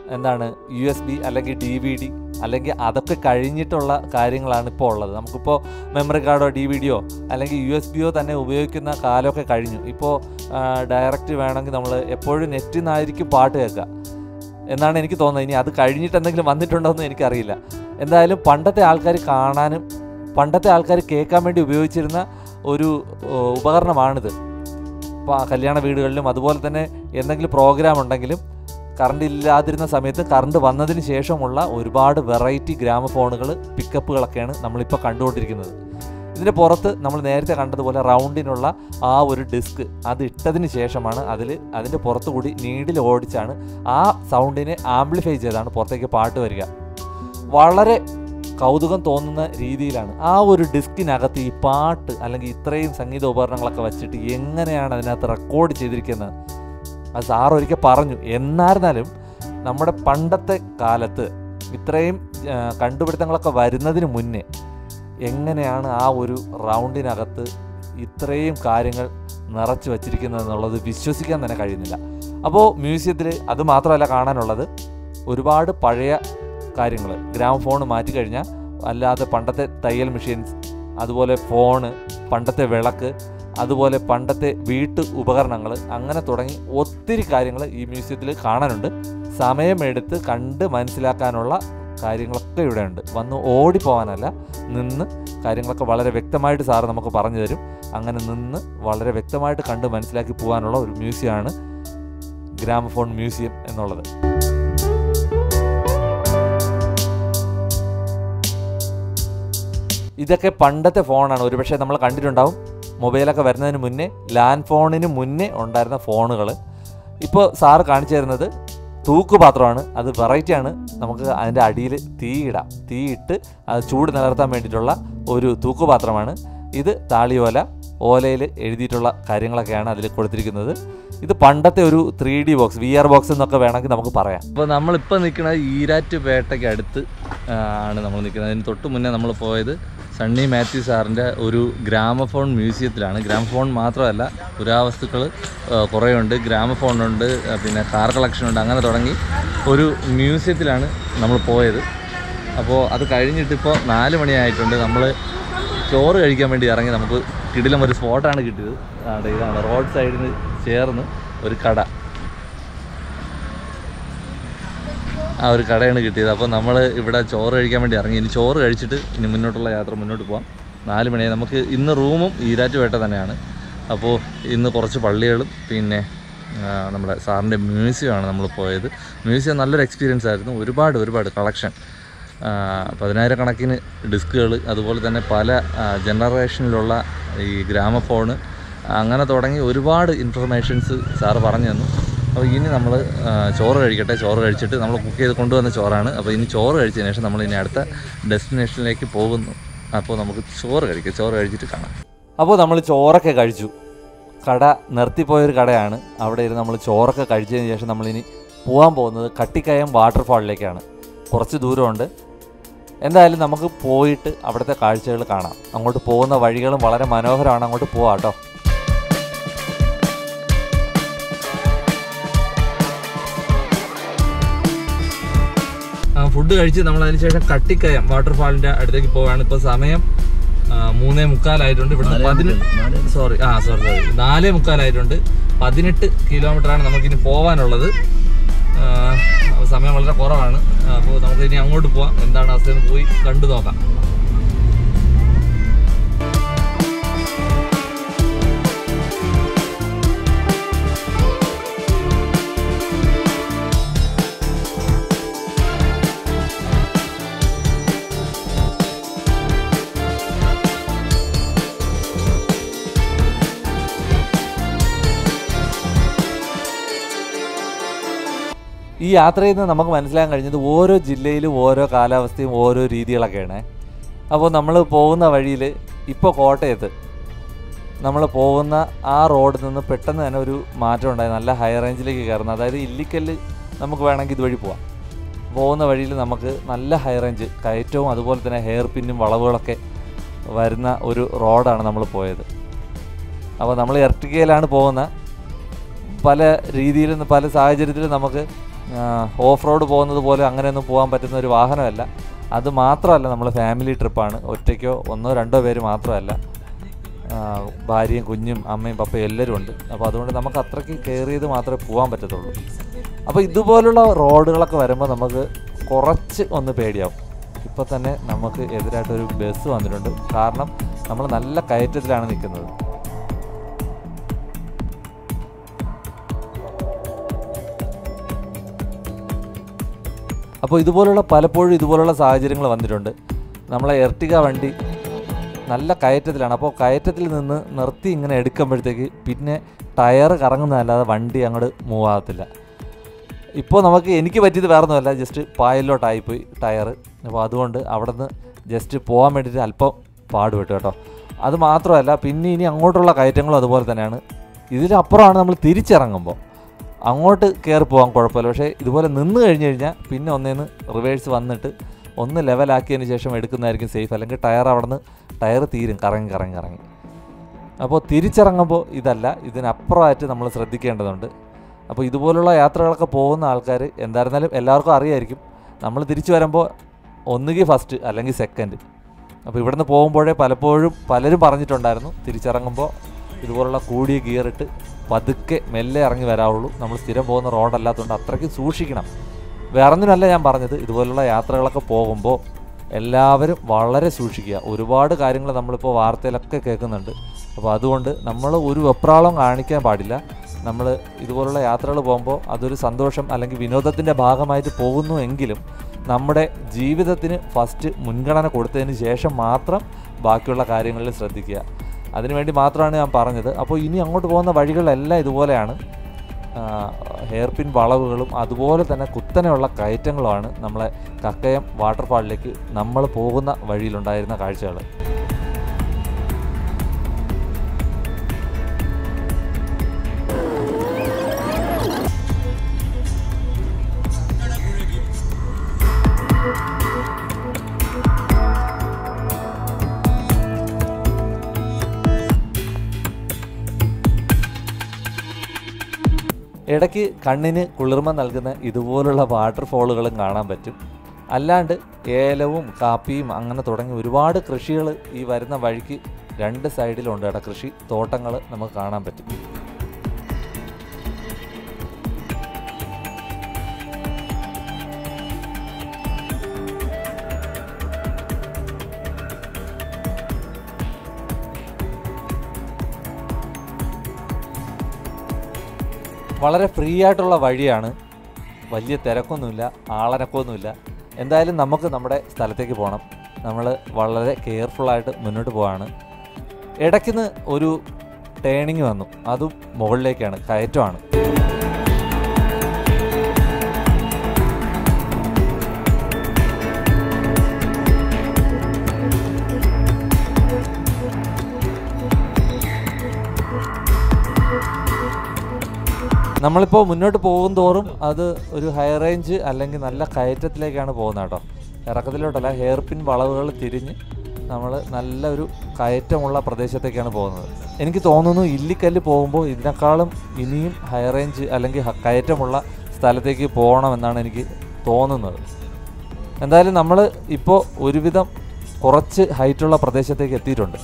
എന്താണ് യു എസ് ബി അല്ലെങ്കിൽ ഡി വി ഡി അല്ലെങ്കിൽ അതൊക്കെ കഴിഞ്ഞിട്ടുള്ള കാര്യങ്ങളാണ് ഇപ്പോൾ ഉള്ളത് നമുക്കിപ്പോൾ മെമ്മറി കാർഡോ ഡി വി ഡിയോ അല്ലെങ്കിൽ യു എസ് ബിയോ തന്നെ ഉപയോഗിക്കുന്ന കാലമൊക്കെ കഴിഞ്ഞു ഇപ്പോൾ ഡയറക്റ്റ് വേണമെങ്കിൽ നമ്മൾ എപ്പോഴും നെറ്റിൽ നിന്നായിരിക്കും പാട്ട് കേൾക്കുക എന്നാണ് എനിക്ക് തോന്നുന്നത് ഇനി അത് കഴിഞ്ഞിട്ട് എന്തെങ്കിലും വന്നിട്ടുണ്ടോ എന്ന് എനിക്കറിയില്ല എന്തായാലും പണ്ടത്തെ ആൾക്കാർ കാണാനും പണ്ടത്തെ ആൾക്കാർ കേൾക്കാൻ വേണ്ടി ഉപയോഗിച്ചിരുന്ന ഒരു ഓ, ഉപകരണമാണിത് ഇപ്പോൾ കല്യാണ വീടുകളിലും അതുപോലെ തന്നെ എന്തെങ്കിലും പ്രോഗ്രാം ഉണ്ടെങ്കിലും കറണ്ട് ഇല്ലാതിരുന്ന സമയത്ത് കറണ്ട് വന്നതിന് ശേഷമുള്ള ഒരുപാട് വെറൈറ്റി ഗ്രാമഫോണുകൾ പിക്കപ്പുകളൊക്കെയാണ് നമ്മളിപ്പോൾ കണ്ടുകൊണ്ടിരിക്കുന്നത് ഇതിൻ്റെ പുറത്ത് നമ്മൾ നേരത്തെ കണ്ടതുപോലെ റൗണ്ടിനുള്ള ആ ഒരു ഡിസ്ക് അത് ഇട്ടതിന് ശേഷമാണ് അതിൽ അതിൻ്റെ പുറത്തു കൂടി നീഡിൽ ഓടിച്ചാണ് ആ സൗണ്ടിനെ ആംപ്ലിഫൈ ചെയ്താണ് പുറത്തേക്ക് പാട്ട് വരിക വളരെ കൗതുകം തോന്നുന്ന രീതിയിലാണ് ആ ഒരു ഡിസ്കിനകത്ത് ഈ പാട്ട് അല്ലെങ്കിൽ ഇത്രയും സംഗീത ഉപകരണങ്ങളൊക്കെ വെച്ചിട്ട് എങ്ങനെയാണ് അതിനകത്ത് റെക്കോർഡ് ചെയ്തിരിക്കുന്നത് അത് സാർ ഒരിക്കൽ പറഞ്ഞു എന്നായിരുന്നാലും നമ്മുടെ പണ്ടത്തെ കാലത്ത് ഇത്രയും ആ, കണ്ടുപിടുത്തങ്ങളൊക്കെ വരുന്നതിന് മുന്നേ എങ്ങനെയാണ് ആ ഒരു റൗണ്ടിനകത്ത് ഇത്രയും കാര്യങ്ങൾ നിറച്ചു വച്ചിരിക്കുന്നത് എന്നുള്ളത് വിശ്വസിക്കാൻ തന്നെ കഴിയുന്നില്ല അപ്പോൾ മ്യൂസിയത്തിൽ അത് മാത്രമല്ല കാണാനുള്ളത് ഒരുപാട് പഴയ കാര്യങ്ങൾ ഗ്രാം ഫോൺ മാറ്റിക്കഴിഞ്ഞാൽ അല്ലാതെ പണ്ടത്തെ തയ്യൽ മെഷീൻസ് അതുപോലെ ഫോണ് പണ്ടത്തെ വിളക്ക് അതുപോലെ പണ്ടത്തെ വീട്ടു ഉപകരണങ്ങൾ അങ്ങനെ തുടങ്ങി ഒത്തിരി കാര്യങ്ങൾ ഈ മ്യൂസിയത്തിൽ കാണാനുണ്ട് സമയമെടുത്ത് കണ്ട് മനസ്സിലാക്കാനുള്ള കാര്യങ്ങളൊക്കെ ഇവിടെ ഉണ്ട് വന്ന് ഓടിപ്പോകാനല്ല നിന്ന് കാര്യങ്ങളൊക്കെ വളരെ വ്യക്തമായിട്ട് സാറ് നമുക്ക് പറഞ്ഞു തരും അങ്ങനെ നിന്ന് വളരെ വ്യക്തമായിട്ട് കണ്ട് മനസ്സിലാക്കി പോകാനുള്ള ഒരു മ്യൂസിയമാണ് ഗ്രാമഫോൺ മ്യൂസിയം എന്നുള്ളത് ഇതൊക്കെ പണ്ടത്തെ ഫോണാണ് ഒരുപക്ഷെ നമ്മൾ കണ്ടിട്ടുണ്ടാവും മൊബൈലൊക്കെ വരുന്നതിന് മുന്നേ ലാൻഡ് ഫോണിന് മുന്നേ ഉണ്ടായിരുന്ന ഫോണുകൾ ഇപ്പോൾ സാറ് കാണിച്ചു തരുന്നത് തൂക്കുപാത്രമാണ് അത് വെറൈറ്റി ആണ് നമുക്ക് അതിൻ്റെ അടിയിൽ തീയിടാം തീയിട്ട് അത് ചൂട് നിലനിർത്താൻ വേണ്ടിയിട്ടുള്ള ഒരു തൂക്കുപാത്രമാണ് ഇത് താളിയോല ഓലയിൽ എഴുതിയിട്ടുള്ള കാര്യങ്ങളൊക്കെയാണ് അതിൽ കൊടുത്തിരിക്കുന്നത് ഇത് പണ്ടത്തെ ഒരു three D box V R box എന്നൊക്കെ വേണമെങ്കിൽ നമുക്ക് പറയാം അപ്പോൾ നമ്മളിപ്പോൾ നിൽക്കുന്നത് ഈരാറ്റുപേട്ടയ്ക്ക് അടുത്ത് ആ, ആണ് നമ്മൾ നിൽക്കുന്നത് അതിന് തൊട്ട് മുന്നേ നമ്മൾ പോയത് സണ്ണി മാത്യു സാറിൻ്റെ ഒരു ഗ്രാമഫോൺ മ്യൂസിയത്തിലാണ് ഗ്രാമഫോൺ മാത്രമല്ല പുരാവസ്തുക്കൾ കുറേ ഉണ്ട് ഗ്രാമഫോണുണ്ട് ആ, പിന്നെ കാർ കളക്ഷൻ ഉണ്ട് അങ്ങനെ തുടങ്ങി ഒരു മ്യൂസിയത്തിലാണ് നമ്മൾ പോയത് അപ്പോൾ അത് കഴിഞ്ഞിട്ട് ഇപ്പോൾ നാല് മണിയായിട്ടുണ്ട് നമ്മൾ ചോറ് കഴിക്കാൻ വേണ്ടി ഇറങ്ങി നമുക്ക് കിടിലം ഒരു സ്പോട്ടാണ് കിട്ടിയത് ആണ് ഇതാണ് റോഡ് സൈഡിന് ചേർന്ന് ഒരു കട ആ ഒരു കടയാണ് കിട്ടിയത് അപ്പോൾ നമ്മൾ ഇവിടെ ചോറ് കഴിക്കാൻ വേണ്ടി ഇറങ്ങി ഇനി ചോറ് കഴിച്ചിട്ട് ഇനി മുന്നോട്ടുള്ള യാത്ര മുന്നോട്ട് പോകാം നാല് മണിയായി നമുക്ക് ഇന്ന് റൂമും ഈരാറ്റുപേട്ട തന്നെയാണ് അപ്പോൾ ഇന്ന് കുറച്ച് പള്ളികളും പിന്നെ ആ, നമ്മുടെ സാറിൻ്റെ മ്യൂസിയമാണ് നമ്മൾ പോയത് മ്യൂസിയം നല്ലൊരു എക്സ്പീരിയൻസ് ആയിരുന്നു ഒരുപാട് ഒരുപാട് കളക്ഷൻ പതിനായിരക്കണക്കിന് ഡിസ്കുകൾ അതുപോലെ തന്നെ പല ആ, ജനറേഷനിലുള്ള ഈ ഗ്രാമഫോണ് അങ്ങനെ തുടങ്ങി ഒരുപാട് ഇൻഫർമേഷൻസ് സാറ് പറഞ്ഞു തന്നു അപ്പോൾ ഇനി നമ്മൾ ചോറ് കഴിക്കട്ടെ ചോറ് കഴിച്ചിട്ട് നമ്മൾ കുക്ക് ചെയ്ത് കൊണ്ടുവന്ന ചോറാണ് അപ്പോൾ ഇനി ചോറ് കഴിച്ചതിന് ശേഷം നമ്മൾ ഇനി അടുത്ത ഡെസ്റ്റിനേഷനിലേക്ക് പോകുന്നു അപ്പോൾ നമുക്ക് ചോറ് കഴിക്കാം ചോറ് കഴിച്ചിട്ട് കാണാം അപ്പോൾ നമ്മൾ ചോറൊക്കെ കഴിച്ചു കട നിർത്തിപ്പോയൊരു കടയാണ് അവിടെ ഇരുന്ന് നമ്മൾ ചോറൊക്കെ കഴിച്ചതിന് ശേഷം നമ്മളിനി പോകാൻ പോകുന്നത് കട്ടിക്കയം വാട്ടർഫാളിലേക്കാണ് കുറച്ച് ദൂരമുണ്ട് എന്തായാലും നമുക്ക് പോയിട്ട് അവിടുത്തെ കാഴ്ചകൾ കാണാം അങ്ങോട്ട് പോകുന്ന വഴികളും വളരെ മനോഹരമാണ് അങ്ങോട്ട് പോവാം കേട്ടോ ഫുഡ് കഴിച്ച് നമ്മൾ അതിനുശേഷം കട്ടിക്കയം വാട്ടർഫാളിൻ്റെ അടുത്തേക്ക് പോവുകയാണ് ഇപ്പോൾ സമയം ആ, മൂന്നേ മുക്കാലായിട്ടുണ്ട് ഇവിടുന്ന് പതിനെട്ട് സോറി ആ സോറി സോറി നാലേ മുക്കാലായിട്ടുണ്ട് പതിനെട്ട് കിലോമീറ്ററാണ് നമുക്കിനി പോകാനുള്ളത് ആ, അപ്പോൾ സമയം വളരെ കുറവാണ് അപ്പോൾ നമുക്ക് ഇനി അങ്ങോട്ട് പോവാം എന്താണ് അവസ്ഥയെന്ന് പോയി കണ്ടു നോക്കാം ഈ യാത്രയിൽ നിന്ന് നമുക്ക് മനസ്സിലാക്കാൻ കഴിഞ്ഞത് ഓരോ ജില്ലയിലും ഓരോ കാലാവസ്ഥയും ഓരോ രീതികളൊക്കെയാണ് അപ്പോൾ നമ്മൾ പോകുന്ന വഴിയിൽ ഇപ്പോൾ കോട്ടയത്ത് നമ്മൾ പോകുന്ന ആ റോഡിൽ നിന്ന് പെട്ടെന്ന് തന്നെ ഒരു മാറ്റം ഉണ്ടായി നല്ല ഹൈ റേഞ്ചിലേക്ക് കയറുന്നത് അതായത് ഇല്ലിക്കല്ല് നമുക്ക് വേണമെങ്കിൽ ഇതുവഴി പോവാം പോകുന്ന വഴിയിൽ നമുക്ക് നല്ല ഹൈ റേഞ്ച് കയറ്റവും അതുപോലെ തന്നെ ഹെയർ പിന്നും വളവുകളൊക്കെ വരുന്ന ഒരു റോഡാണ് നമ്മൾ പോയത് അപ്പോൾ നമ്മൾ എർട്ടിക്കയിലാണ് പോകുന്നത് പല രീതിയിലും പല സാഹചര്യത്തിലും നമുക്ക് ഓഫ് റോഡ് പോകുന്നത് പോലെ അങ്ങനെയൊന്നും പോകാൻ പറ്റുന്ന ഒരു വാഹനമല്ല അത് മാത്രമല്ല നമ്മൾ ഫാമിലി ട്രിപ്പാണ് ഒറ്റയ്ക്കോ ഒന്നോ രണ്ടോ പേര് മാത്രമല്ല ആ, ഭാര്യയും കുഞ്ഞും അമ്മയും പപ്പയും എല്ലാവരും ഉണ്ട് അപ്പോൾ അതുകൊണ്ട് നമുക്ക് അത്രയ്ക്ക് കെയർ ചെയ്ത് മാത്രമേ പോകാൻ പറ്റത്തുള്ളൂ അപ്പോൾ ഇതുപോലുള്ള റോഡുകളൊക്കെ വരുമ്പോൾ നമുക്ക് കുറച്ച് ഒന്ന് പേടിയാവും ഇപ്പോൾ തന്നെ നമുക്ക് എതിരായിട്ടൊരു ബസ് വന്നിട്ടുണ്ട് കാരണം നമ്മൾ നല്ല കയറ്റത്തിലാണ് നിൽക്കുന്നത് അപ്പോൾ ഇതുപോലുള്ള പലപ്പോഴും ഇതുപോലുള്ള സാഹചര്യങ്ങൾ വന്നിട്ടുണ്ട് നമ്മളെ എർട്ടിക വണ്ടി നല്ല കയറ്റത്തിലാണ് അപ്പോൾ കയറ്റത്തിൽ നിന്ന് നിർത്തി ഇങ്ങനെ എടുക്കുമ്പോഴത്തേക്ക് പിന്നെ ടയർ കറങ്ങുന്നതല്ലാതെ വണ്ടി അങ്ങോട്ട് മൂവ് ആകത്തില്ല ഇപ്പോൾ നമുക്ക് എനിക്ക് പറ്റിയത് വേറെ ഒന്നുമല്ല ജസ്റ്റ് പായലിലോട്ടായിപ്പോയി ടയർ അപ്പോൾ അതുകൊണ്ട് അവിടെ നിന്ന് ജസ്റ്റ് പോകാൻ വേണ്ടിയിട്ട് അല്പം പാടുപെട്ടു കേട്ടോ അത് മാത്രമല്ല പിന്നെ ഇനി അങ്ങോട്ടുള്ള കയറ്റങ്ങളും അതുപോലെ തന്നെയാണ് ഇതിലപ്പുറമാണ് നമ്മൾ തിരിച്ചിറങ്ങുമ്പോൾ അങ്ങോട്ട് കയറി പോകാൻ കുഴപ്പമില്ല പക്ഷേ ഇതുപോലെ നിന്ന് കഴിഞ്ഞ് കഴിഞ്ഞാൽ പിന്നെ ഒന്നേന്ന് റിവേഴ്സ് വന്നിട്ട് ഒന്ന് ലെവലാക്കിയതിന് ശേഷം എടുക്കുന്നതായിരിക്കും സേഫ് അല്ലെങ്കിൽ ടയർ അവിടെ നിന്ന് ടയർ തീരും കറങ്ങി കറങ്ങി കറങ്ങി അപ്പോൾ തിരിച്ചിറങ്ങുമ്പോൾ ഇതല്ല ഇതിനപ്പുറമായിട്ട് നമ്മൾ ശ്രദ്ധിക്കേണ്ടതുണ്ട് അപ്പോൾ ഇതുപോലുള്ള യാത്രകളൊക്കെ പോകുന്ന ആൾക്കാർ എന്തായിരുന്നാലും എല്ലാവർക്കും അറിയായിരിക്കും നമ്മൾ തിരിച്ചു വരുമ്പോൾ ഒന്നുകിൽ ഫസ്റ്റ് അല്ലെങ്കിൽ സെക്കൻഡ് അപ്പോൾ ഇവിടുന്ന് പോകുമ്പോഴേ പലപ്പോഴും പലരും പറഞ്ഞിട്ടുണ്ടായിരുന്നു തിരിച്ചിറങ്ങുമ്പോൾ ഇതുപോലുള്ള കൂടിയ ഗിയറിട്ട് പതുക്കെ മെല്ലെ ഇറങ്ങി വരാവുള്ളൂ നമ്മൾ സ്ഥിരം പോകുന്ന റോഡല്ലാത്തതുകൊണ്ട് അത്രയ്ക്ക് സൂക്ഷിക്കണം വേറൊന്നിനല്ല ഞാൻ പറഞ്ഞത് ഇതുപോലുള്ള യാത്രകളൊക്കെ പോകുമ്പോൾ എല്ലാവരും വളരെ സൂക്ഷിക്കുക ഒരുപാട് കാര്യങ്ങൾ നമ്മളിപ്പോൾ വാർത്തയിലൊക്കെ കേൾക്കുന്നുണ്ട് അപ്പോൾ അതുകൊണ്ട് നമ്മൾ ഒരു വെപ്രാളം കാണിക്കാൻ പാടില്ല നമ്മൾ ഇതുപോലുള്ള യാത്രകൾ പോകുമ്പോൾ അതൊരു സന്തോഷം അല്ലെങ്കിൽ വിനോദത്തിൻ്റെ ഭാഗമായിട്ട് പോകുന്നു എങ്കിലും നമ്മുടെ ജീവിതത്തിന് ഫസ്റ്റ് മുൻഗണന കൊടുത്തതിന് ശേഷം മാത്രം ബാക്കിയുള്ള കാര്യങ്ങളിൽ ശ്രദ്ധിക്കുക അതിനുവേണ്ടി മാത്രമാണ് ഞാൻ പറഞ്ഞത് അപ്പോൾ ഇനി അങ്ങോട്ട് പോകുന്ന വഴികളെല്ലാം ഇതുപോലെയാണ് ഹെയർ പിൻ വളവുകളും അതുപോലെ തന്നെ കുത്തനെയുള്ള കയറ്റങ്ങളുമാണ് നമ്മളെ കക്കയം വാട്ടർഫാളിലേക്ക് നമ്മൾ പോകുന്ന വഴിയിലുണ്ടായിരുന്ന കാഴ്ചകൾ ഇടയ്ക്ക് കണ്ണിന് കുളിർമ നൽകുന്ന ഇതുപോലുള്ള വാട്ടർഫോളുകളും കാണാൻ പറ്റും അല്ലാണ്ട് ഏലവും കാപ്പിയും അങ്ങനെ തുടങ്ങി ഒരുപാട് കൃഷികൾ ഈ വരുന്ന വഴിക്ക് രണ്ട് സൈഡിലുണ്ട് കേട്ടോ കൃഷി തോട്ടങ്ങൾ നമുക്ക് കാണാൻ പറ്റും വളരെ ഫ്രീ ആയിട്ടുള്ള വഴിയാണ് വലിയ തിരക്കൊന്നുമില്ല ആളനക്കമൊന്നുമില്ല എന്തായാലും നമുക്ക് നമ്മുടെ സ്ഥലത്തേക്ക് പോകണം നമ്മൾ വളരെ കെയർഫുള്ളായിട്ട് മുന്നോട്ട് പോവാണ് ഇടയ്ക്കുന്ന് ഒരു ടേണിങ് വന്നു അതും മുകളിലേക്കാണ് കയറ്റമാണ് നമ്മളിപ്പോൾ മുന്നോട്ട് പോകും തോറും അത് ഒരു ഹൈ റേഞ്ച് അല്ലെങ്കിൽ നല്ല കയറ്റത്തിലേക്കാണ് പോകുന്നത് കേട്ടോ ഇറക്കത്തിലോട്ടല്ല ഹെയർ പിൻ വളവുകൾ തിരിഞ്ഞ് നമ്മൾ നല്ല ഒരു കയറ്റമുള്ള പ്രദേശത്തേക്കാണ് പോകുന്നത് എനിക്ക് തോന്നുന്നു ഇല്ലിക്കല്ല് പോകുമ്പോൾ ഇതിനേക്കാളും ഇനിയും ഹൈ റേഞ്ച് അല്ലെങ്കിൽ ഹ- കയറ്റമുള്ള സ്ഥലത്തേക്ക് പോകണമെന്നാണ് എനിക്ക് തോന്നുന്നത് എന്തായാലും നമ്മൾ ഇപ്പോൾ ഒരുവിധം കുറച്ച് ഹൈറ്റുള്ള പ്രദേശത്തേക്ക് എത്തിയിട്ടുണ്ട്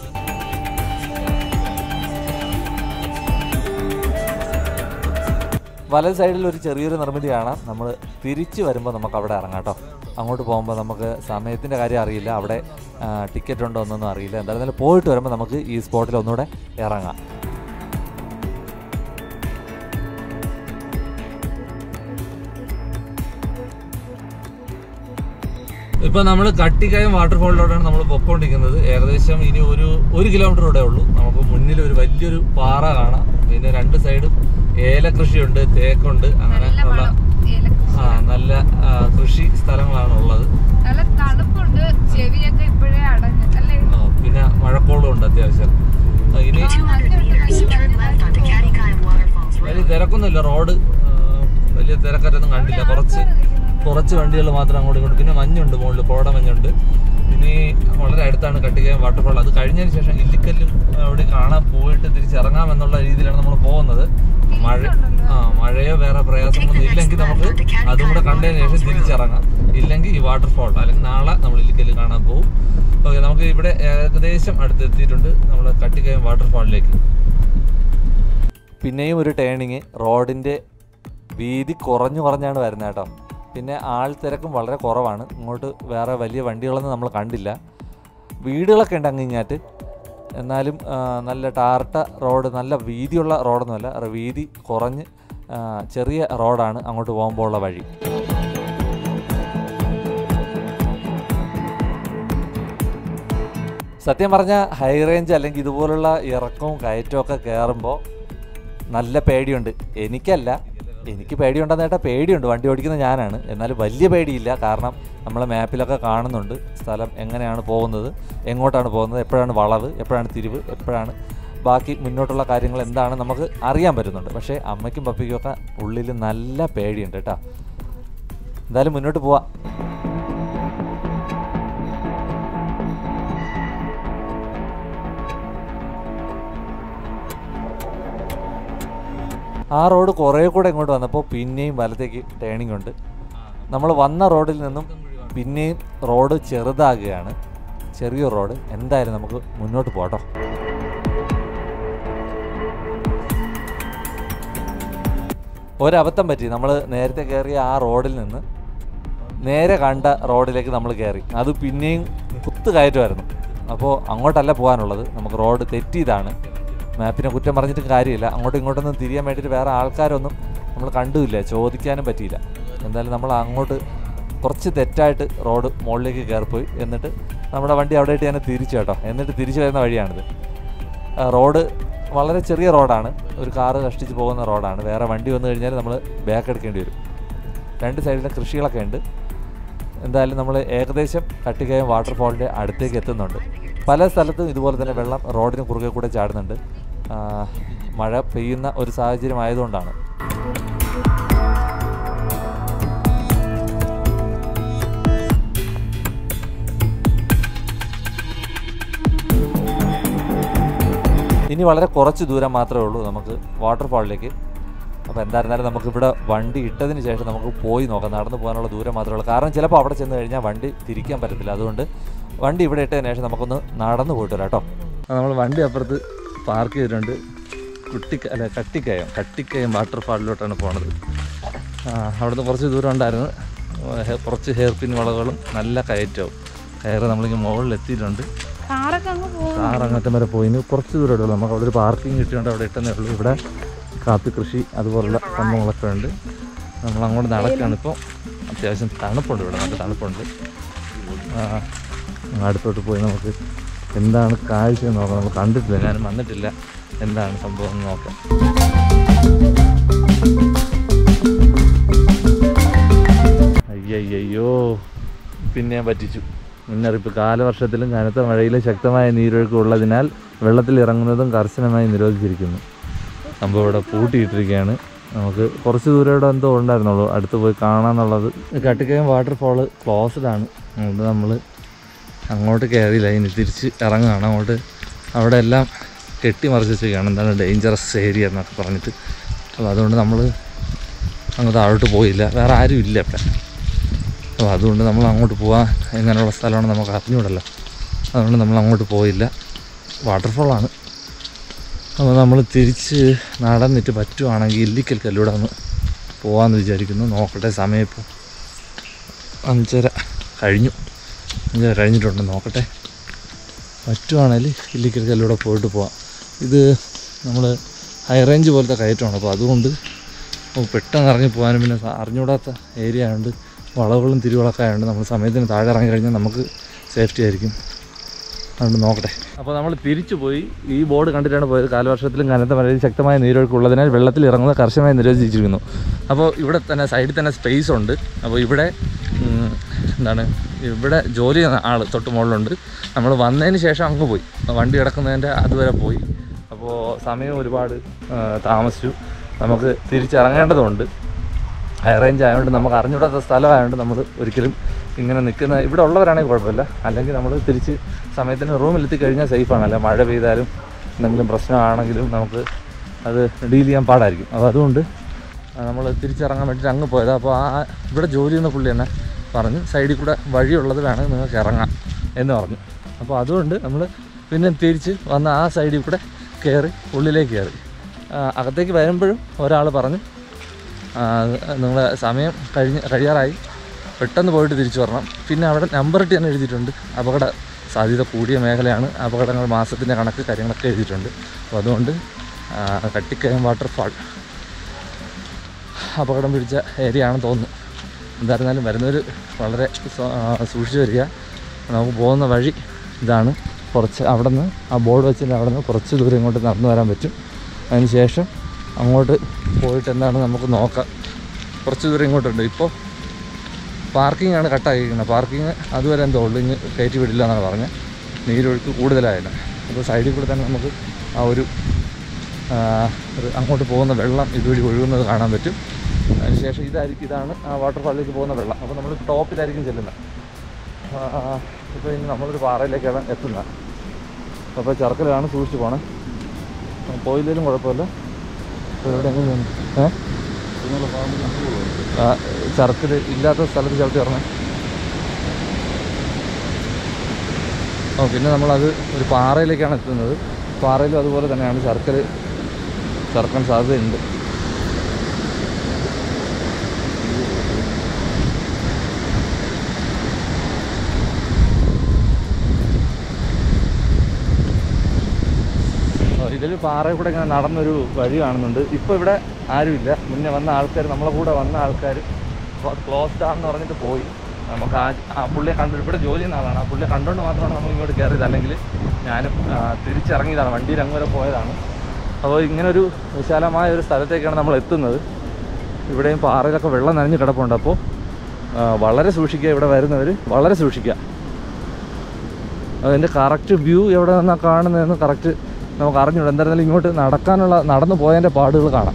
വലത് സൈഡിൽ ഒരു ചെറിയൊരു നിർമ്മിതി കാണാം നമ്മൾ തിരിച്ച് വരുമ്പോൾ നമുക്ക് അവിടെ ഇറങ്ങാം കേട്ടോ അങ്ങോട്ട് പോകുമ്പോൾ നമുക്ക് സമയത്തിൻ്റെ കാര്യം അറിയില്ല അവിടെ ടിക്കറ്റ് ഉണ്ടോ എന്നൊന്നും അറിയില്ല എന്തായാലും പോയിട്ട് വരുമ്പോൾ നമുക്ക് ഈ സ്പോട്ടിൽ ഒന്നുകൂടെ ഇറങ്ങാം ഇപ്പൊ നമ്മൾ കട്ടിക്കയം വാട്ടർഫോളിലോട്ടാണ് നമ്മൾ പൊക്കോണ്ടിരിക്കുന്നത് ഏകദേശം ഇനി ഒരു ഒരു കിലോമീറ്റർ ഇവിടെ ഉള്ളൂ നമുക്ക് മുന്നിൽ ഒരു വലിയൊരു പാറ കാണാം പിന്നെ രണ്ട് സൈഡും ഏലകൃഷിയുണ്ട് തേക്കുണ്ട് അങ്ങനെ ഉള്ള ആ നല്ല ആ, കൃഷി സ്ഥലങ്ങളാണ് ഉള്ളത് നല്ല തണുപ്പുണ്ട് ചെവിയൊക്കെ ഇപ്പോഴേ അടഞ്ഞു അല്ലേ ആ, പിന്നെ മഴക്കോളും ഉണ്ട് അത്യാവശ്യം ആ, ഇനി വലിയ തിരക്കൊന്നുമില്ല റോഡ് ആ, വലിയ തിരക്കരൊന്നും കണ്ടില്ല കുറച്ച് കുറച്ച് വണ്ടികൾ മാത്രം അങ്ങോട്ടും ഇങ്ങോട്ടും പിന്നെ മഞ്ഞുണ്ട് മുകളിൽ കോട മഞ്ഞുണ്ട് ഇനി വളരെ അടുത്താണ് കട്ടിക്കയം വാട്ടർഫാൾ അത് കഴിഞ്ഞതിന് ശേഷം ഇല്ലിക്കല്ലും അവിടെ കാണാൻ പോയിട്ട് തിരിച്ചിറങ്ങാം എന്നുള്ള രീതിയിലാണ് നമ്മൾ പോകുന്നത് മഴ ആ മഴയോ വേറെ പ്രയാസങ്ങളൊന്നും ഇല്ലെങ്കിൽ നമുക്ക് അതും കൂടെ കണ്ടതിന് ശേഷം തിരിച്ചിറങ്ങാം ഇല്ലെങ്കിൽ ഈ വാട്ടർഫാൾ അല്ലെങ്കിൽ നാളെ നമ്മൾ ഇല്ലിക്കല്ല് കാണാൻ പോകും ഓക്കെ നമുക്ക് ഇവിടെ ഏകദേശം അടുത്തെത്തിയിട്ടുണ്ട് നമ്മൾ കട്ടിക്കയം വാട്ടർഫാളിലേക്ക് പിന്നെയും ഒരു ടേണിങ് റോഡിൻ്റെ വീതി കുറഞ്ഞു കുറഞ്ഞാണ് വരുന്നത് കേട്ടോ പിന്നെ ആൾ തിരക്കും വളരെ കുറവാണ് ഇങ്ങോട്ട് വേറെ വലിയ വണ്ടികളൊന്നും നമ്മൾ കണ്ടില്ല വീടുകളൊക്കെ ഉണ്ട് അങ്ങിങ്ങാറ്റ് എന്നാലും ആ, നല്ല ടാർട്ട റോഡ് നല്ല വീതിയുള്ള റോഡൊന്നുമല്ല റെ- വീതി കുറഞ്ഞ് ആ, ചെറിയ റോഡാണ് അങ്ങോട്ട് പോകുമ്പോൾ ഉള്ള വഴി സത്യം പറഞ്ഞാൽ ഹൈ റേഞ്ച് അല്ലെങ്കിൽ ഇതുപോലുള്ള ഇറക്കവും കയറ്റവും ഒക്കെ കയറുമ്പോൾ നല്ല പേടിയുണ്ട് എനിക്കല്ല എനിക്ക് പേടിയുണ്ടെന്ന് കേട്ടാൽ പേടിയുണ്ട് വണ്ടി ഓടിക്കുന്ന ഞാനാണ് എന്നാലും വലിയ പേടിയില്ല കാരണം നമ്മളെ മാപ്പിലൊക്കെ കാണുന്നുണ്ട് സ്ഥലം എങ്ങനെയാണ് പോകുന്നത് എങ്ങോട്ടാണ് പോകുന്നത് എപ്പോഴാണ് വളവ് എപ്പോഴാണ് തിരിവ് എപ്പോഴാണ് ബാക്കി മുന്നോട്ടുള്ള കാര്യങ്ങൾ എന്താണ് നമുക്ക് അറിയാൻ പറ്റുന്നുണ്ട് പക്ഷേ അമ്മയ്ക്കും പപ്പയ്ക്കും ഒക്കെ ഉള്ളിൽ നല്ല പേടിയുണ്ട് കേട്ടോ എന്തായാലും മുന്നോട്ട് പോവാം ആ റോഡ് കുറേ കൂടെ ഇങ്ങോട്ട് വന്നപ്പോൾ പിന്നെയും വലത്തേക്ക് ടേണിംഗ് ഉണ്ട് നമ്മൾ വന്ന റോഡിൽ നിന്നും പിന്നെയും റോഡ് ചെറുതാകുകയാണ് ചെറിയൊരു റോഡ് എന്തായാലും നമുക്ക് മുന്നോട്ട് പോട്ടോ ഒരബദ്ധം പറ്റി നമ്മൾ നേരത്തെ കയറിയ ആ റോഡിൽ നിന്ന് നേരെ കണ്ട റോഡിലേക്ക് നമ്മൾ കയറി അത് പിന്നെയും കുത്ത് കയറ്റുമായിരുന്നു അപ്പോൾ അങ്ങോട്ടല്ല പോകാനുള്ളത് നമുക്ക് റോഡ് തെറ്റിയതാണ് മാപ്പിനെ കുറ്റം പറഞ്ഞിട്ടും കാര്യമില്ല അങ്ങോട്ടും ഇങ്ങോട്ടൊന്നും തിരിയാൻ വേണ്ടിയിട്ട് വേറെ ആൾക്കാരൊന്നും നമ്മൾ കണ്ടുമില്ല ചോദിക്കാനും പറ്റിയില്ല എന്തായാലും നമ്മൾ അങ്ങോട്ട് കുറച്ച് തെറ്റായിട്ട് റോഡ് മുകളിലേക്ക് കയറിപ്പോയി എന്നിട്ട് നമ്മുടെ വണ്ടി അവിടെ ആയിട്ട് ഞാൻ തിരിച്ചു കേട്ടോ എന്നിട്ട് തിരിച്ചു വരുന്ന വഴിയാണിത് ആ, റോഡ് വളരെ ചെറിയ റോഡാണ് ഒരു കാറ് കഷ്ടിച്ച് പോകുന്ന റോഡാണ് വേറെ വണ്ടി വന്നു കഴിഞ്ഞാൽ നമ്മൾ ബാക്ക് എടുക്കേണ്ടി വരും രണ്ട് സൈഡിലും കൃഷികളൊക്കെ ഉണ്ട് എന്തായാലും നമ്മൾ ഏകദേശം കട്ടിക്കയം വാട്ടർഫാളിൻ്റെ അടുത്തേക്ക് എത്തുന്നുണ്ട് പല സ്ഥലത്തും ഇതുപോലെ തന്നെ വെള്ളം റോഡിന് കുറുകെ കൂടെ ചാടുന്നുണ്ട് ആ, മഴ പെയ്യുന്ന ഒരു സാഹചര്യം ആയതുകൊണ്ടാണ് ഇനി വളരെ കുറച്ച് ദൂരം മാത്രമേ ഉള്ളൂ നമുക്ക് വാട്ടർഫാളിലേക്ക് അപ്പോൾ എന്തായിരുന്നാലും നമുക്ക് ഇവിടെ വണ്ടി ഇട്ടതിന് ശേഷം നമുക്ക് പോയി നോക്കാം നടന്നു പോകാനുള്ള ദൂരം മാത്രമേ ഉള്ളൂ കാരണം ചിലപ്പോൾ അവിടെ ചെന്ന് കഴിഞ്ഞാൽ വണ്ടി തിരിക്കാൻ പറ്റത്തില്ല അതുകൊണ്ട് വണ്ടി ഇവിടെ ഇട്ടതിന് ശേഷം നമുക്കൊന്ന് നടന്നു പോയിട്ട് വരാം കേട്ടോ നമ്മൾ വണ്ടി അപ്പുറത്ത് പാർക്ക് ചെയ്തിട്ടുണ്ട് കുട്ടിക്ക അല്ല കട്ടിക്കയം കട്ടിക്കയം വാട്ടർഫാളിലോട്ടാണ് പോണത് ആ, അവിടുന്ന് കുറച്ച് ദൂരം ഉണ്ടായിരുന്നു ഹെ- കുറച്ച് ഹെയർ പിൻ വളവുകളും നല്ല കയറ്റവും കയറ് നമ്മളിങ്ങനെ മുകളിൽ എത്തിയിട്ടുണ്ട് കാറൊക്കെ അങ്ങ് പോകും കാർ അങ്ങോട്ടം വരെ പോയി ഇനി കുറച്ച് ദൂരം ഉള്ളൂ നമുക്ക് അവിടെ ഒരു പാർക്കിംഗ് കിട്ടിയോണ്ട് അവിടെ ഇട്ടെന്നേ ഉള്ളൂ ഇവിടെ കാപ്പി കൃഷി അതുപോലുള്ള സംഭവങ്ങളൊക്കെ ഉണ്ട് നമ്മൾ അങ്ങോട്ട് നടക്കുകയാണ് ഇപ്പോൾ അത്യാവശ്യം തണുപ്പുണ്ട് ഇവിടെ നല്ല തണുപ്പുണ്ട് ആ, അങ്ങ് അടുത്തോട്ട് പോയി നമുക്ക് എന്താണ് കാഴ്ച എന്ന് നോക്കാം നമ്മൾ കണ്ടിട്ടില്ല ഞാനും വന്നിട്ടില്ല എന്താണ് സംഭവം എന്ന് നോക്കാം അയ്യയ്യോ പിന്നെ ഞാൻ പറ്റിച്ചു മുന്നറിയിപ്പ് കാലവർഷത്തിലും കനത്ത മഴയിലും ശക്തമായ നീരൊഴുക്ക് ഉള്ളതിനാൽ വെള്ളത്തിൽ ഇറങ്ങുന്നതും കർശനമായി നിരോധിച്ചിരിക്കുന്നു സംഭവം ഇവിടെ പൂട്ടിയിട്ടിരിക്കുകയാണ് നമുക്ക് കുറച്ച് ദൂരം ഇവിടെ എന്തോ ഉണ്ടായിരുന്നുള്ളൂ അടുത്ത് പോയി കാണാന്നുള്ളത് കട്ടിക്കയം വാട്ടർഫാള് ക്ലോസ്ഡ് ആണ് അതുകൊണ്ട് നമ്മൾ അങ്ങോട്ട് കയറിയില്ല ഇനി തിരിച്ച് ഇറങ്ങുകയാണ് അങ്ങോട്ട് അവിടെ എല്ലാം കെട്ടിമറിച്ച് വെച്ചിരിക്കുകയാണ് എന്താണ് ഡേഞ്ചറസ് ഏരിയ എന്നൊക്കെ പറഞ്ഞിട്ട് അപ്പോൾ അതുകൊണ്ട് നമ്മൾ അങ്ങ് താഴോട്ട് പോയില്ല വേറെ ആരും ഇല്ല ഇപ്പം അപ്പോൾ അതുകൊണ്ട് നമ്മൾ അങ്ങോട്ട് പോകാൻ എങ്ങനെയുള്ള സ്ഥലമാണ് നമുക്ക് അറിഞ്ഞൂടല്ലോ അതുകൊണ്ട് നമ്മൾ അങ്ങോട്ട് പോയില്ല വാട്ടർഫോളാണ് അപ്പോൾ നമ്മൾ തിരിച്ച് നടന്നിട്ട് പറ്റുവാണെങ്കിൽ ഇല്ലിക്കൽ കല്ലൂടെ ഒന്ന് പോകാമെന്ന് വിചാരിക്കുന്നു നോക്കട്ടെ സമയം ഇപ്പോൾ അഞ്ചര കഴിഞ്ഞു അഞ്ചര കഴിഞ്ഞിട്ടുണ്ട് നോക്കട്ടെ പറ്റുവാണെങ്കിൽ ഇല്ലിക്കൽ കല്ലൂടെ പോയിട്ട് പോവാം ഇത് നമ്മൾ ഹൈ റേഞ്ച് പോലത്തെ കയറ്റമാണ് അപ്പോൾ അതുകൊണ്ട് ഓ, പെട്ടെന്ന് ഇറങ്ങി പോകാനും പിന്നെ സ- അറിഞ്ഞൂടാത്ത ഏരിയ ആയതുകൊണ്ട് വളവുകളും തിരിവുകളൊക്കെ ആയതുകൊണ്ട് നമ്മൾ സമയത്തിന് താഴെ ഇറങ്ങി കഴിഞ്ഞാൽ നമുക്ക് സേഫ്റ്റി ആയിരിക്കും അതുകൊണ്ട് നോക്കട്ടെ അപ്പോൾ നമ്മൾ തിരിച്ചു പോയി ഈ ബോർഡ് കണ്ടിട്ടാണ് പോയത് കാലവർഷത്തിലും കനത്ത മഴയിൽ ശക്തമായ നീരൊഴുക്ക് ഉള്ളതിനാൽ വെള്ളത്തിൽ ഇറങ്ങുന്നത് കർശനമായി നിരോധിച്ചിരിക്കുന്നു അപ്പോൾ ഇവിടെ തന്നെ സൈഡിൽ തന്നെ സ്പേസ് ഉണ്ട് അപ്പോൾ ഇവിടെ ഉം, എന്താണ് ഇവിടെ ജോലി ചെയ്യുന്ന ആൾ തൊട്ട് മുകളിലുണ്ട് നമ്മൾ വന്നതിന് ശേഷം അങ്ങ് പോയി വണ്ടി കിടക്കുന്നതിൻ്റെ അതുവരെ പോയി അപ്പോൾ സമയം ഒരുപാട് ആ, താമസിച്ചു നമുക്ക് തിരിച്ചിറങ്ങേണ്ടതുണ്ട് ഹൈ റേഞ്ച് ആയതുകൊണ്ട് നമുക്ക് അറിഞ്ഞൂടാത്ത സ്ഥലമായതുകൊണ്ട് നമ്മൾ ഒരിക്കലും ഇങ്ങനെ നിൽക്കുന്ന ഇവിടെ ഉള്ളവരാണെങ്കിൽ കുഴപ്പമില്ല അല്ലെങ്കിൽ നമ്മൾ തിരിച്ച് സമയത്തിന് റൂമിലെത്തി കഴിഞ്ഞാൽ സേഫാണ് അല്ല മഴ പെയ്താലും എന്തെങ്കിലും പ്രശ്നമാണെങ്കിലും നമുക്ക് അത് ഡീൽ ചെയ്യാൻ പാടായിരിക്കും അപ്പോൾ അതുകൊണ്ട് നമ്മൾ തിരിച്ചിറങ്ങാൻ വേണ്ടിയിട്ട് അങ്ങ് പോയത് അപ്പോൾ ആ ഇവിടെ ജോലി ചെയ്യുന്ന പുള്ളി തന്നെ പറഞ്ഞു സൈഡിൽ കൂടെ വഴിയുള്ളത് വേണമെങ്കിൽ നിങ്ങൾക്ക് ഇറങ്ങാം എന്ന് പറഞ്ഞു അപ്പോൾ അതുകൊണ്ട് നമ്മൾ പിന്നെ തിരിച്ച് വന്ന ആ സൈഡിൽ കൂടെ കയറി ഉള്ളിലേക്ക് കയറി ആ, അകത്തേക്ക് വരുമ്പോഴും ഒരാൾ പറഞ്ഞു നിങ്ങളെ സമയം കഴിഞ്ഞ് കഴിയാറായി പെട്ടെന്ന് പോയിട്ട് തിരിച്ചു വരണം പിന്നെ അവിടെ നമ്പർ ഇട്ട് തന്നെ എഴുതിയിട്ടുണ്ട് അപകട സാധ്യത കൂടിയ മേഖലയാണ് അപകടങ്ങൾ മാസത്തിൻ്റെ കണക്ക് കാര്യങ്ങളൊക്കെ എഴുതിയിട്ടുണ്ട് അപ്പോൾ അതുകൊണ്ട് ആ, കട്ടിക്കയം വാട്ടർഫാൾ അപകടം പിടിച്ച ഏരിയ ആണെന്ന് തോന്നുന്നു എന്തായിരുന്നാലും വരുന്നവർ വളരെ സ- ആ, സൂക്ഷിച്ച് വരിക നമുക്ക് പോകുന്ന വഴി ഇതാണ് കുറച്ച് അവിടെ നിന്ന് ആ ബോർഡ് വെച്ചിട്ട് അവിടെ നിന്ന് കുറച്ച് ദൂരം ഇങ്ങോട്ട് നടന്നു വരാൻ പറ്റും അതിന് ശേഷം അങ്ങോട്ട് പോയിട്ട് എന്താണ് നമുക്ക് നോക്കാം കുറച്ച് ദൂരം ഇങ്ങോട്ടുണ്ട് ഇപ്പോൾ പാർക്കിംഗ് ആണ് കട്ടാക്കിയിരിക്കുന്നത് പാർക്കിംഗ് അതുവരെ എന്തോ ഉള്ളൂ ഇങ്ങ് കയറ്റി വിടില്ല എന്നാണ് പറഞ്ഞത് നീരൊഴുക്ക് കൂടുതലായില്ല അപ്പോൾ സൈഡിൽ കൂടെ തന്നെ നമുക്ക് ആ ഒരു ആ, ഒരു അങ്ങോട്ട് പോകുന്ന വെള്ളം ഇതുവഴി ഒഴുകുന്നത് കാണാൻ പറ്റും അതിനുശേഷം ഇതായിരിക്കും ഇതാണ് ആ വാട്ടർഫാളിലേക്ക് പോകുന്ന വെള്ളം അപ്പോൾ നമ്മൾ ടോപ്പിലായിരിക്കും ചെല്ലുന്നത് ഇപ്പോൾ ഇനി നമ്മളൊരു പാറയിലേക്കാണ് എത്തുന്നത് അപ്പോൾ ചെറുക്കലാണ് സൂക്ഷിച്ച് പോകണം പോയില്ലേലും കുഴപ്പമില്ല അപ്പോൾ ഇവിടെ എങ്ങനെയാണ് ഏ ആ, ചർക്കിൽ ഇല്ലാത്ത സ്ഥലത്ത് ചവിട്ടി ഇറങ്ങാൻ ഓ പിന്നെ നമ്മളത് ഒരു പാറയിലേക്കാണ് എത്തുന്നത് പാറയിലും അതുപോലെ തന്നെയാണ് ചർക്കൽ ചർക്കാൻ സാധ്യതയുണ്ട് ഇതിൽ പാറയിൽ കൂടെ ഇങ്ങനെ നടന്നൊരു വഴി കാണുന്നുണ്ട് ഇപ്പോൾ ഇവിടെ ആരുമില്ല മുന്നേ വന്ന ആൾക്കാർ നമ്മളെ കൂടെ വന്ന ആൾക്കാർ ക്ലോസ്ഡ് ആണെന്ന് പറഞ്ഞിട്ട് പോയി നമുക്ക് ആ ആ പുള്ളിയെ കണ്ടു ഇവിടെ ജോലി ചെയ്യുന്ന ആളാണ് ആ പുള്ളിയെ കണ്ടുകൊണ്ട് മാത്രമാണ് നമ്മൾ ഇങ്ങോട്ട് കയറിയത് അല്ലെങ്കിൽ ഞാനും ആ, തിരിച്ചിറങ്ങിയതാണ് വണ്ടിയിൽ അങ്ങ് വരെ പോയതാണ് അപ്പോൾ ഇങ്ങനെ ഒരു വിശാലമായ ഒരു സ്ഥലത്തേക്കാണ് നമ്മൾ എത്തുന്നത് ഇവിടെയും പാറയിലൊക്കെ വെള്ളം നനഞ്ഞ് കിടപ്പുണ്ട് അപ്പോൾ ആ, വളരെ സൂക്ഷിക്കുക ഇവിടെ വരുന്നവർ വളരെ സൂക്ഷിക്കുക അതിൻ്റെ കറക്റ്റ് വ്യൂ എവിടെ നിന്നാണ് കാണുന്നതെന്ന് കറക്റ്റ് നമുക്ക് അറിഞ്ഞൂടാ എന്തായിരുന്നാലും ഇങ്ങോട്ട് നടക്കാനുള്ള നടന്നു പോയതിൻ്റെ പാടുകൾ കാണാം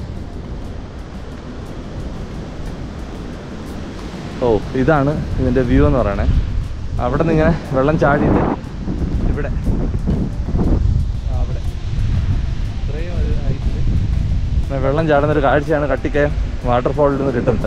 ഓ ഇതാണ് ഇതിൻ്റെ വ്യൂ എന്ന് പറയണേ അവിടെ നിന്ന് ഇങ്ങനെ വെള്ളം ചാടിയിട്ട് ഇവിടെ ആ, അവിടെ ഇത്രയും ഒരു ഹൈറ്റിൽ ഇങ്ങനെ വെള്ളം ചാടുന്ന ഒരു കാഴ്ചയാണ് കട്ടിക്കയം വാട്ടർഫോളിൽ നിന്ന് കിട്ടുന്നത്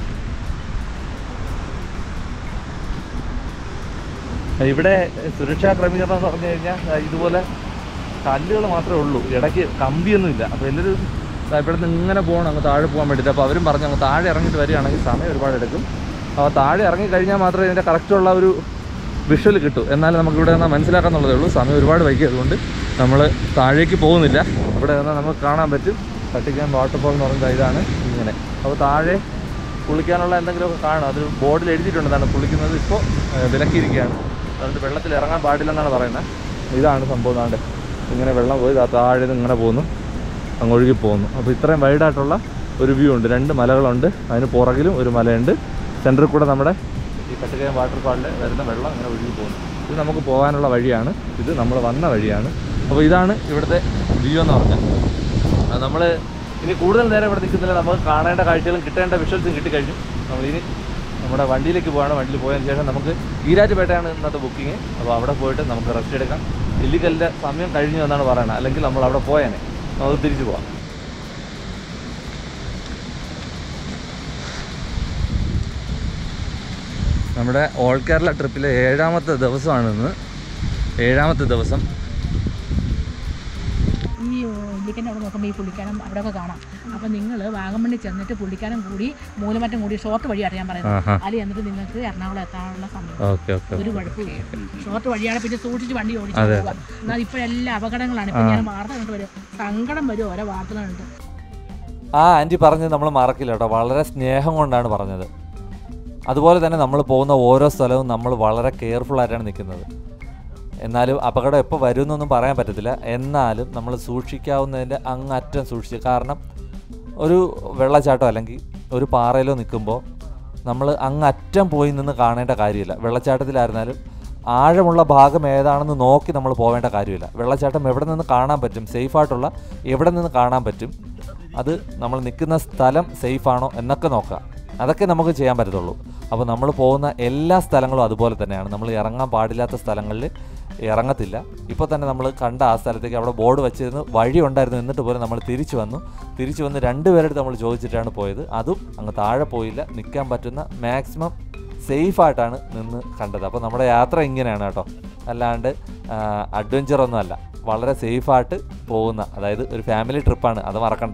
ഇവിടെ സുരക്ഷാ ക്രമീകരണം എന്ന് പറഞ്ഞു കഴിഞ്ഞാൽ ദാ ഇതുപോലെ കല്ലുകൾ മാത്രമേ ഉള്ളൂ ഇടയ്ക്ക് കമ്പിയൊന്നുമില്ല അപ്പോൾ എല്ലാവരും ദാ ഇവിടെ നിന്ന് ഇങ്ങനെ പോകണം അങ്ങ് താഴെ പോകാൻ വേണ്ടിയിട്ട് അപ്പോൾ അവരും പറഞ്ഞു അങ്ങ് താഴെ ഇറങ്ങിയിട്ട് വരികയാണെങ്കിൽ സമയം ഒരുപാട് എടുക്കും അപ്പോൾ താഴെ ഇറങ്ങി കഴിഞ്ഞാൽ മാത്രമേ ഇതിൻ്റെ കറക്റ്റുള്ള ഒരു വിഷ്വൽ കിട്ടൂ എന്നാലും നമുക്ക് ഇവിടെ നിന്നാൽ മനസ്സിലാക്കാന്നുള്ളതേ ഉള്ളൂ സമയം ഒരുപാട് വൈകി അതുകൊണ്ട് നമ്മൾ താഴേക്ക് പോകുന്നില്ല ഇവിടെ നിന്നാൽ നമുക്ക് കാണാൻ പറ്റും കട്ടിക്കാൻ വാട്ടർഫോൾ എന്ന് പറയുന്നത് ഇതാണ് ഇങ്ങനെ അപ്പോൾ താഴെ കുളിക്കാനുള്ള എന്തെങ്കിലുമൊക്കെ കാണും അത് ബോർഡിൽ എഴുതിയിട്ടുണ്ട് എന്താണ് കുളിക്കുന്നത് ഇപ്പോൾ വിലക്കിയിരിക്കുകയാണ് അതുകൊണ്ട് വെള്ളത്തിൽ ഇറങ്ങാൻ പാടില്ലെന്നാണ് പറയുന്നത് ഇതാണ് സംഭവം നാണ്ട് ഇങ്ങനെ വെള്ളം പോയി ദാ താഴെ നിന്ന് ഇങ്ങനെ പോകുന്നു അങ്ങ് ഒഴുകി പോകുന്നു അപ്പോൾ ഇത്രയും വൈഡായിട്ടുള്ള ഒരു വ്യൂ ഉണ്ട് രണ്ട് മലകളുണ്ട് അതിന് പുറകിലും ഒരു മലയുണ്ട് സെൻറ്ററിൽ കൂടെ നമ്മുടെ ഈ കട്ടുകയം വാട്ടർഫാളിൽ വരുന്ന വെള്ളം ഇങ്ങനെ ഒഴുകി പോകുന്നു ഇത് നമുക്ക് പോകാനുള്ള വഴിയാണ് ഇത് നമ്മൾ വന്ന വഴിയാണ് അപ്പോൾ ഇതാണ് ഇവിടുത്തെ വ്യൂ എന്ന് പറഞ്ഞാൽ നമ്മൾ ഇനി കൂടുതൽ നേരം ഇവിടെ നിൽക്കുന്നില്ല നമുക്ക് കാണേണ്ട കാഴ്ചകളും കിട്ടേണ്ട വിഷ്വൽസും കിട്ടിക്കഴിഞ്ഞു നമ്മൾ ഇനി നമ്മുടെ വണ്ടിയിലേക്ക് പോവാണ് വണ്ടിയിൽ പോയതിന് ശേഷം നമുക്ക് ഈരാറ്റുപേട്ടയാണ് ഇന്നത്തെ ബുക്കിംഗ് അപ്പോൾ അവിടെ പോയിട്ട് നമുക്ക് റെസ്റ്റ് എടുക്കാം ഇല്ലിക്കലിൻ്റെ സമയം കഴിഞ്ഞു എന്നാണ് പറയുന്നത് അല്ലെങ്കിൽ നമ്മൾ അവിടെ പോയേനെ നമുക്ക് തിരിച്ചു പോവാം നമ്മുടെ ഓൾ കേരള ട്രിപ്പിലെ ഏഴാമത്തെ ദിവസമാണ് ഇന്ന് ഏഴാമത്തെ ദിവസം ഈ ഇല്ലിക്കൻ്റെ അവിടെ നോക്കുമ്പോൾ ഈ പുള്ളിക്കാനം അവിടെയൊക്കെ കാണാം അപ്പം നിങ്ങൾ വാഗമണ്ണി ചെന്നിട്ട് പുള്ളിക്കാനം കൂടി മൂലമറ്റം കൂടി ഷോർട്ട് വഴി അറിയാൻ പറയുന്നത് ആഹാ. അതിൽ എന്നിട്ട് നിങ്ങൾക്ക് എറണാകുളം എത്താനുള്ള സമയം ഓക്കെ ഓക്കെ ഒരു കുഴപ്പമില്ല ഷോർട്ട് വഴിയാണ് പിന്നെ സൂക്ഷിച്ച് വണ്ടി ഓടിച്ചു പോവുക എന്നാൽ ഇപ്പോഴെല്ലാം അപകടങ്ങളാണ് ഇപ്പം ഞാൻ വാർത്ത കണ്ടു വരും സങ്കടം വരും ഓരോ വാർത്തകൾ കണ്ട് ആ ആൻറ്റി പറഞ്ഞത് നമ്മൾ മറക്കില്ല കേട്ടോ വളരെ സ്നേഹം കൊണ്ടാണ് പറഞ്ഞത് അതുപോലെ തന്നെ നമ്മൾ പോകുന്ന ഓരോ സ്ഥലവും നമ്മൾ വളരെ കെയർഫുൾ ആയിട്ടാണ് നിൽക്കുന്നത് എന്നാലും അപകടം എപ്പോൾ വരുമെന്നൊന്നും പറയാൻ പറ്റത്തില്ല എന്നാലും നമ്മൾ സൂക്ഷിക്കാവുന്നതിൻ്റെ അങ്ങറ്റം സൂക്ഷിച്ച് കാരണം ഒരു വെള്ളച്ചാട്ടം അല്ലെങ്കിൽ ഒരു പാറയിലോ നിൽക്കുമ്പോൾ നമ്മൾ അങ്ങറ്റം പോയി നിന്ന് കാണേണ്ട കാര്യമില്ല വെള്ളച്ചാട്ടത്തിലായിരുന്നാലും ആഴമുള്ള ഭാഗം ഏതാണെന്ന് നോക്കി നമ്മൾ പോവേണ്ട കാര്യമില്ല വെള്ളച്ചാട്ടം എവിടെ നിന്ന് കാണാൻ പറ്റും സേഫായിട്ടുള്ള എവിടെ നിന്ന് കാണാൻ പറ്റും അത് നമ്മൾ നിൽക്കുന്ന സ്ഥലം സേഫാണോ എന്നൊക്കെ നോക്കുക അതൊക്കെ നമുക്ക് ചെയ്യാൻ പറ്റത്തുള്ളൂ അപ്പോൾ നമ്മൾ പോകുന്ന എല്ലാ സ്ഥലങ്ങളും അതുപോലെ തന്നെയാണ് നമ്മൾ ഇറങ്ങാൻ പാടില്ലാത്ത സ്ഥലങ്ങളിൽ ഇറങ്ങത്തില്ല ഇപ്പോൾ തന്നെ നമ്മൾ കണ്ട ആ സ്ഥലത്തേക്ക് അവിടെ ബോർഡ് വെച്ചിരുന്നു വഴി ഉണ്ടായിരുന്നു എന്നിട്ട് പോലും നമ്മൾ തിരിച്ചു വന്നു തിരിച്ചു വന്ന് രണ്ടുപേരെടുത്ത് നമ്മൾ ചോദിച്ചിട്ടാണ് പോയത് അതും അങ്ങ് താഴെ പോയില്ല നിൽക്കാൻ പറ്റുന്ന മാക്സിമം സേഫായിട്ടാണ് നിന്ന് കണ്ടത് അപ്പോൾ നമ്മുടെ യാത്ര ഇങ്ങനെയാണ് കേട്ടോ അല്ലാണ്ട് അഡ്വഞ്ചർ ഒന്നും അല്ല വളരെ സേഫായിട്ട് പോകുന്ന അതായത് ഒരു ഫാമിലി ട്രിപ്പാണ് അത് മറക്കണ്ട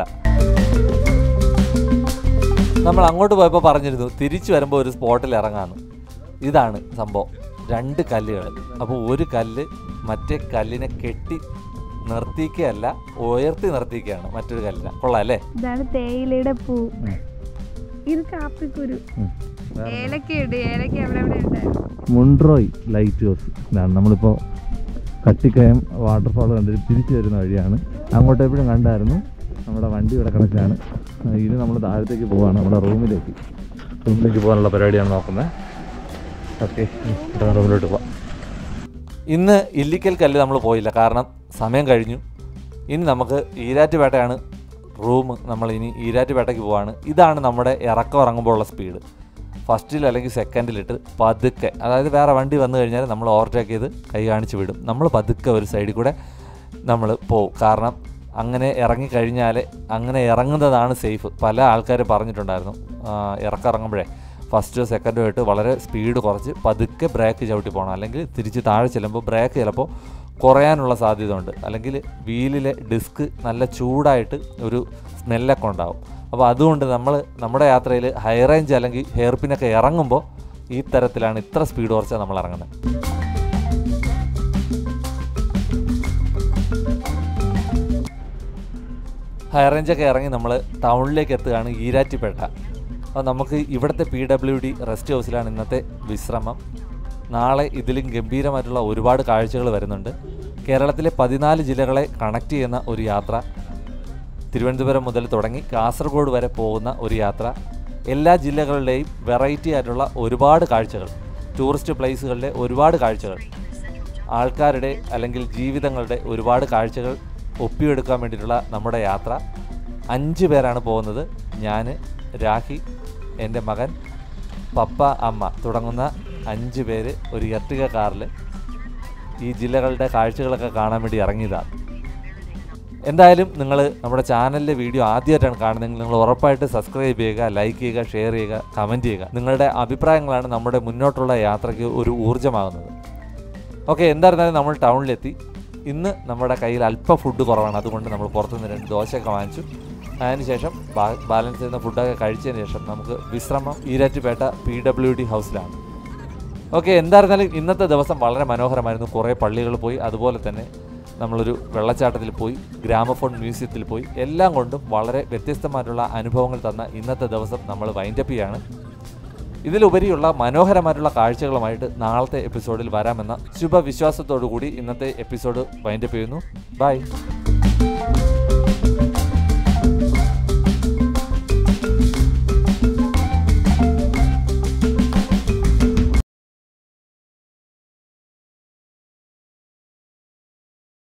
നമ്മൾ അങ്ങോട്ട് പോയപ്പോൾ പറഞ്ഞിരുന്നു തിരിച്ചു വരുമ്പോൾ ഒരു സ്പോട്ടിൽ ഇറങ്ങാമെന്ന് ഇതാണ് സംഭവം രണ്ട് കല്ലുകൾ അപ്പോൾ ഒരു കല്ല് മറ്റേ കല്ലിനെ കെട്ടി നിർത്തിക്കുകയല്ല ഉയർത്തി നിർത്തിക്കുകയാണ് മറ്റൊരു കല്ലിനെ കൊള്ളാം അല്ലേ ഇതാണ് തേയിലയുടെ പൂ ഇത് കാപ്പിക്കുരു ഏലക്ക ഉണ്ട് ഏലക്ക എവിടെ എവിടെ ഉണ്ടായിരുന്നു മുണ്ട്രോയ് ലൈറ്റ് ഹൗസ് ഇതാണ് നമ്മളിപ്പോൾ കട്ടിക്കയം വാട്ടർഫാൾ കണ്ടിട്ട് തിരിച്ചു വരുന്ന വഴിയാണ് അങ്ങോട്ട് എപ്പോഴും കണ്ടായിരുന്നു നമ്മുടെ വണ്ടി ഇവിടെ കിടക്കാണ് ആ, ഇനി നമ്മൾ താഴത്തേക്ക് പോവാണ് നമ്മുടെ റൂമിലേക്ക് റൂമിലേക്ക് പോകാനുള്ള പരിപാടിയാണ് നോക്കുന്നത് ഓക്കെ റൂമിലോട്ട് പോവാം ഇന്ന് ഇല്ലിക്കൽ കല്ല് നമ്മൾ പോയില്ല കാരണം സമയം കഴിഞ്ഞു ഇനി നമുക്ക് ഈരാറ്റുപേട്ടയാണ് റൂം നമ്മൾ ഇനി ഈരാറ്റുപേട്ടയ്ക്ക് പോവാണ് ഇതാണ് നമ്മുടെ ഇറക്കം ഇറങ്ങുമ്പോൾ ഉള്ള സ്പീഡ് ഫസ്റ്റിൽ അല്ലെങ്കിൽ സെക്കൻഡിലിട്ട് പതുക്കെ അതായത് വേറെ വണ്ടി വന്നു കഴിഞ്ഞാൽ നമ്മൾ ഓവർടേക്ക് ചെയ്ത് കൈ കാണിച്ച് വിടും നമ്മൾ പതുക്കെ ഒരു സൈഡിൽ കൂടെ നമ്മൾ പോവും കാരണം അങ്ങനെ ഇറങ്ങിക്കഴിഞ്ഞാൽ അങ്ങനെ ഇറങ്ങുന്നതാണ് സേഫ് പല ആൾക്കാർ പറഞ്ഞിട്ടുണ്ടായിരുന്നു ആ, ഇറക്കം ഇറങ്ങുമ്പോഴേ ഫസ്റ്റോ സെക്കൻഡോ ആയിട്ട് വളരെ സ്പീഡ് കുറച്ച് പതുക്കെ ബ്രേക്ക് ചവിട്ടി പോകണം അല്ലെങ്കിൽ തിരിച്ച് താഴെ ചെല്ലുമ്പോൾ ബ്രേക്ക് ചിലപ്പോൾ കുറയാനുള്ള സാധ്യത ഉണ്ട് അല്ലെങ്കിൽ വീലിലെ ഡിസ്ക് നല്ല ചൂടായിട്ട് ഒരു സ്മെല്ലൊക്കെ ഉണ്ടാവും അപ്പോൾ അതുകൊണ്ട് നമ്മൾ നമ്മുടെ യാത്രയിൽ ഹൈ റേഞ്ച് അല്ലെങ്കിൽ ഹെയർപിനൊക്കെ ഇറങ്ങുമ്പോൾ ഈ തരത്തിലാണ് ഇത്ര സ്പീഡ് കുറച്ചാൽ നമ്മൾ ഇറങ്ങുന്നത് ഹൈ റേഞ്ചൊക്കെ ഇറങ്ങി നമ്മൾ ടൗണിലേക്ക് എത്തുകയാണ് ഈരാറ്റുപേട്ട അപ്പോൾ നമുക്ക് ഇവിടുത്തെ പി ഡബ്ല്യു ഡി റെസ്റ്റ് ഹൗസിലാണ് ഇന്നത്തെ വിശ്രമം നാളെ ഇതിലും ഗംഭീരമായിട്ടുള്ള ഒരുപാട് കാഴ്ചകൾ വരുന്നുണ്ട് കേരളത്തിലെ പതിനാല് ജില്ലകളെ കണക്ട് ചെയ്യുന്ന ഒരു യാത്ര തിരുവനന്തപുരം മുതൽ തുടങ്ങി കാസർഗോഡ് വരെ പോകുന്ന ഒരു യാത്ര എല്ലാ ജില്ലകളുടെയും വെറൈറ്റി ആയിട്ടുള്ള ഒരുപാട് കാഴ്ചകൾ ടൂറിസ്റ്റ് പ്ലേസുകളിലെ ഒരുപാട് കാഴ്ചകൾ ആൾക്കാരുടെ അല്ലെങ്കിൽ ജീവിതങ്ങളുടെ ഒരുപാട് കാഴ്ചകൾ ഒപ്പിയെടുക്കാൻ വേണ്ടിയിട്ടുള്ള നമ്മുടെ യാത്ര അഞ്ച് പേരാണ് പോകുന്നത് ഞാൻ രാഹി എൻ്റെ മകൻ പപ്പ അമ്മ തുടങ്ങുന്ന അഞ്ച് പേര് ഒരു എർട്ടിക കാറിൽ ഈ ജില്ലകളുടെ കാഴ്ചകളൊക്കെ കാണാൻ വേണ്ടി ഇറങ്ങിയതാണ് എന്തായാലും നിങ്ങൾ നമ്മുടെ ചാനലിലെ വീഡിയോ ആദ്യമായിട്ടാണ് കാണുന്നതെങ്കിൽ നിങ്ങൾ ഉറപ്പായിട്ട് സബ്സ്ക്രൈബ് ചെയ്യുക ലൈക്ക് ചെയ്യുക ഷെയർ ചെയ്യുക കമൻറ്റ് ചെയ്യുക നിങ്ങളുടെ അഭിപ്രായങ്ങളാണ് നമ്മുടെ മുന്നോട്ടുള്ള യാത്രയ്ക്ക് ഒരു ഊർജ്ജമാകുന്നത് ഓക്കെ എന്തായിരുന്നാലും നമ്മൾ ടൗണിലെത്തി ഇന്ന് നമ്മുടെ കയ്യിൽ അല്പം ഫുഡ് കുറവാണ് അതുകൊണ്ട് നമ്മൾ പുറത്തുനിന്ന് രണ്ട് ദോശയൊക്കെ വാങ്ങിച്ചു അതിനുശേഷം ബാ- ബാലൻസ് ചെയ്യുന്ന ഫുഡൊക്കെ കഴിച്ചതിന് ശേഷം നമുക്ക് വിശ്രമം ഈരാറ്റുപേട്ട പി ഡബ്ല്യു ഡി ഹൗസിലാണ് ഓക്കെ എന്തായിരുന്നാലും ഇന്നത്തെ ദിവസം വളരെ മനോഹരമായിരുന്നു കുറേ പള്ളികൾ പോയി അതുപോലെ തന്നെ നമ്മളൊരു വെള്ളച്ചാട്ടത്തിൽ പോയി ഗ്രാമഫോൺ മ്യൂസിയത്തിൽ പോയി എല്ലാം കൊണ്ടും വളരെ വ്യത്യസ്തമായിട്ടുള്ള അനുഭവങ്ങൾ തന്ന ഇന്നത്തെ ദിവസം നമ്മൾ വൈൻഡപ്പ് ചെയ്യാണ് ഇതിലുപരിയുള്ള മനോഹരമായിട്ടുള്ള കാഴ്ചകളുമായിട്ട് നാളത്തെ എപ്പിസോഡിൽ വരാമെന്ന ശുഭവിശ്വാസത്തോടു കൂടി ഇന്നത്തെ എപ്പിസോഡ് വൈൻഡപ്പ് ചെയ്യുന്നു ബൈ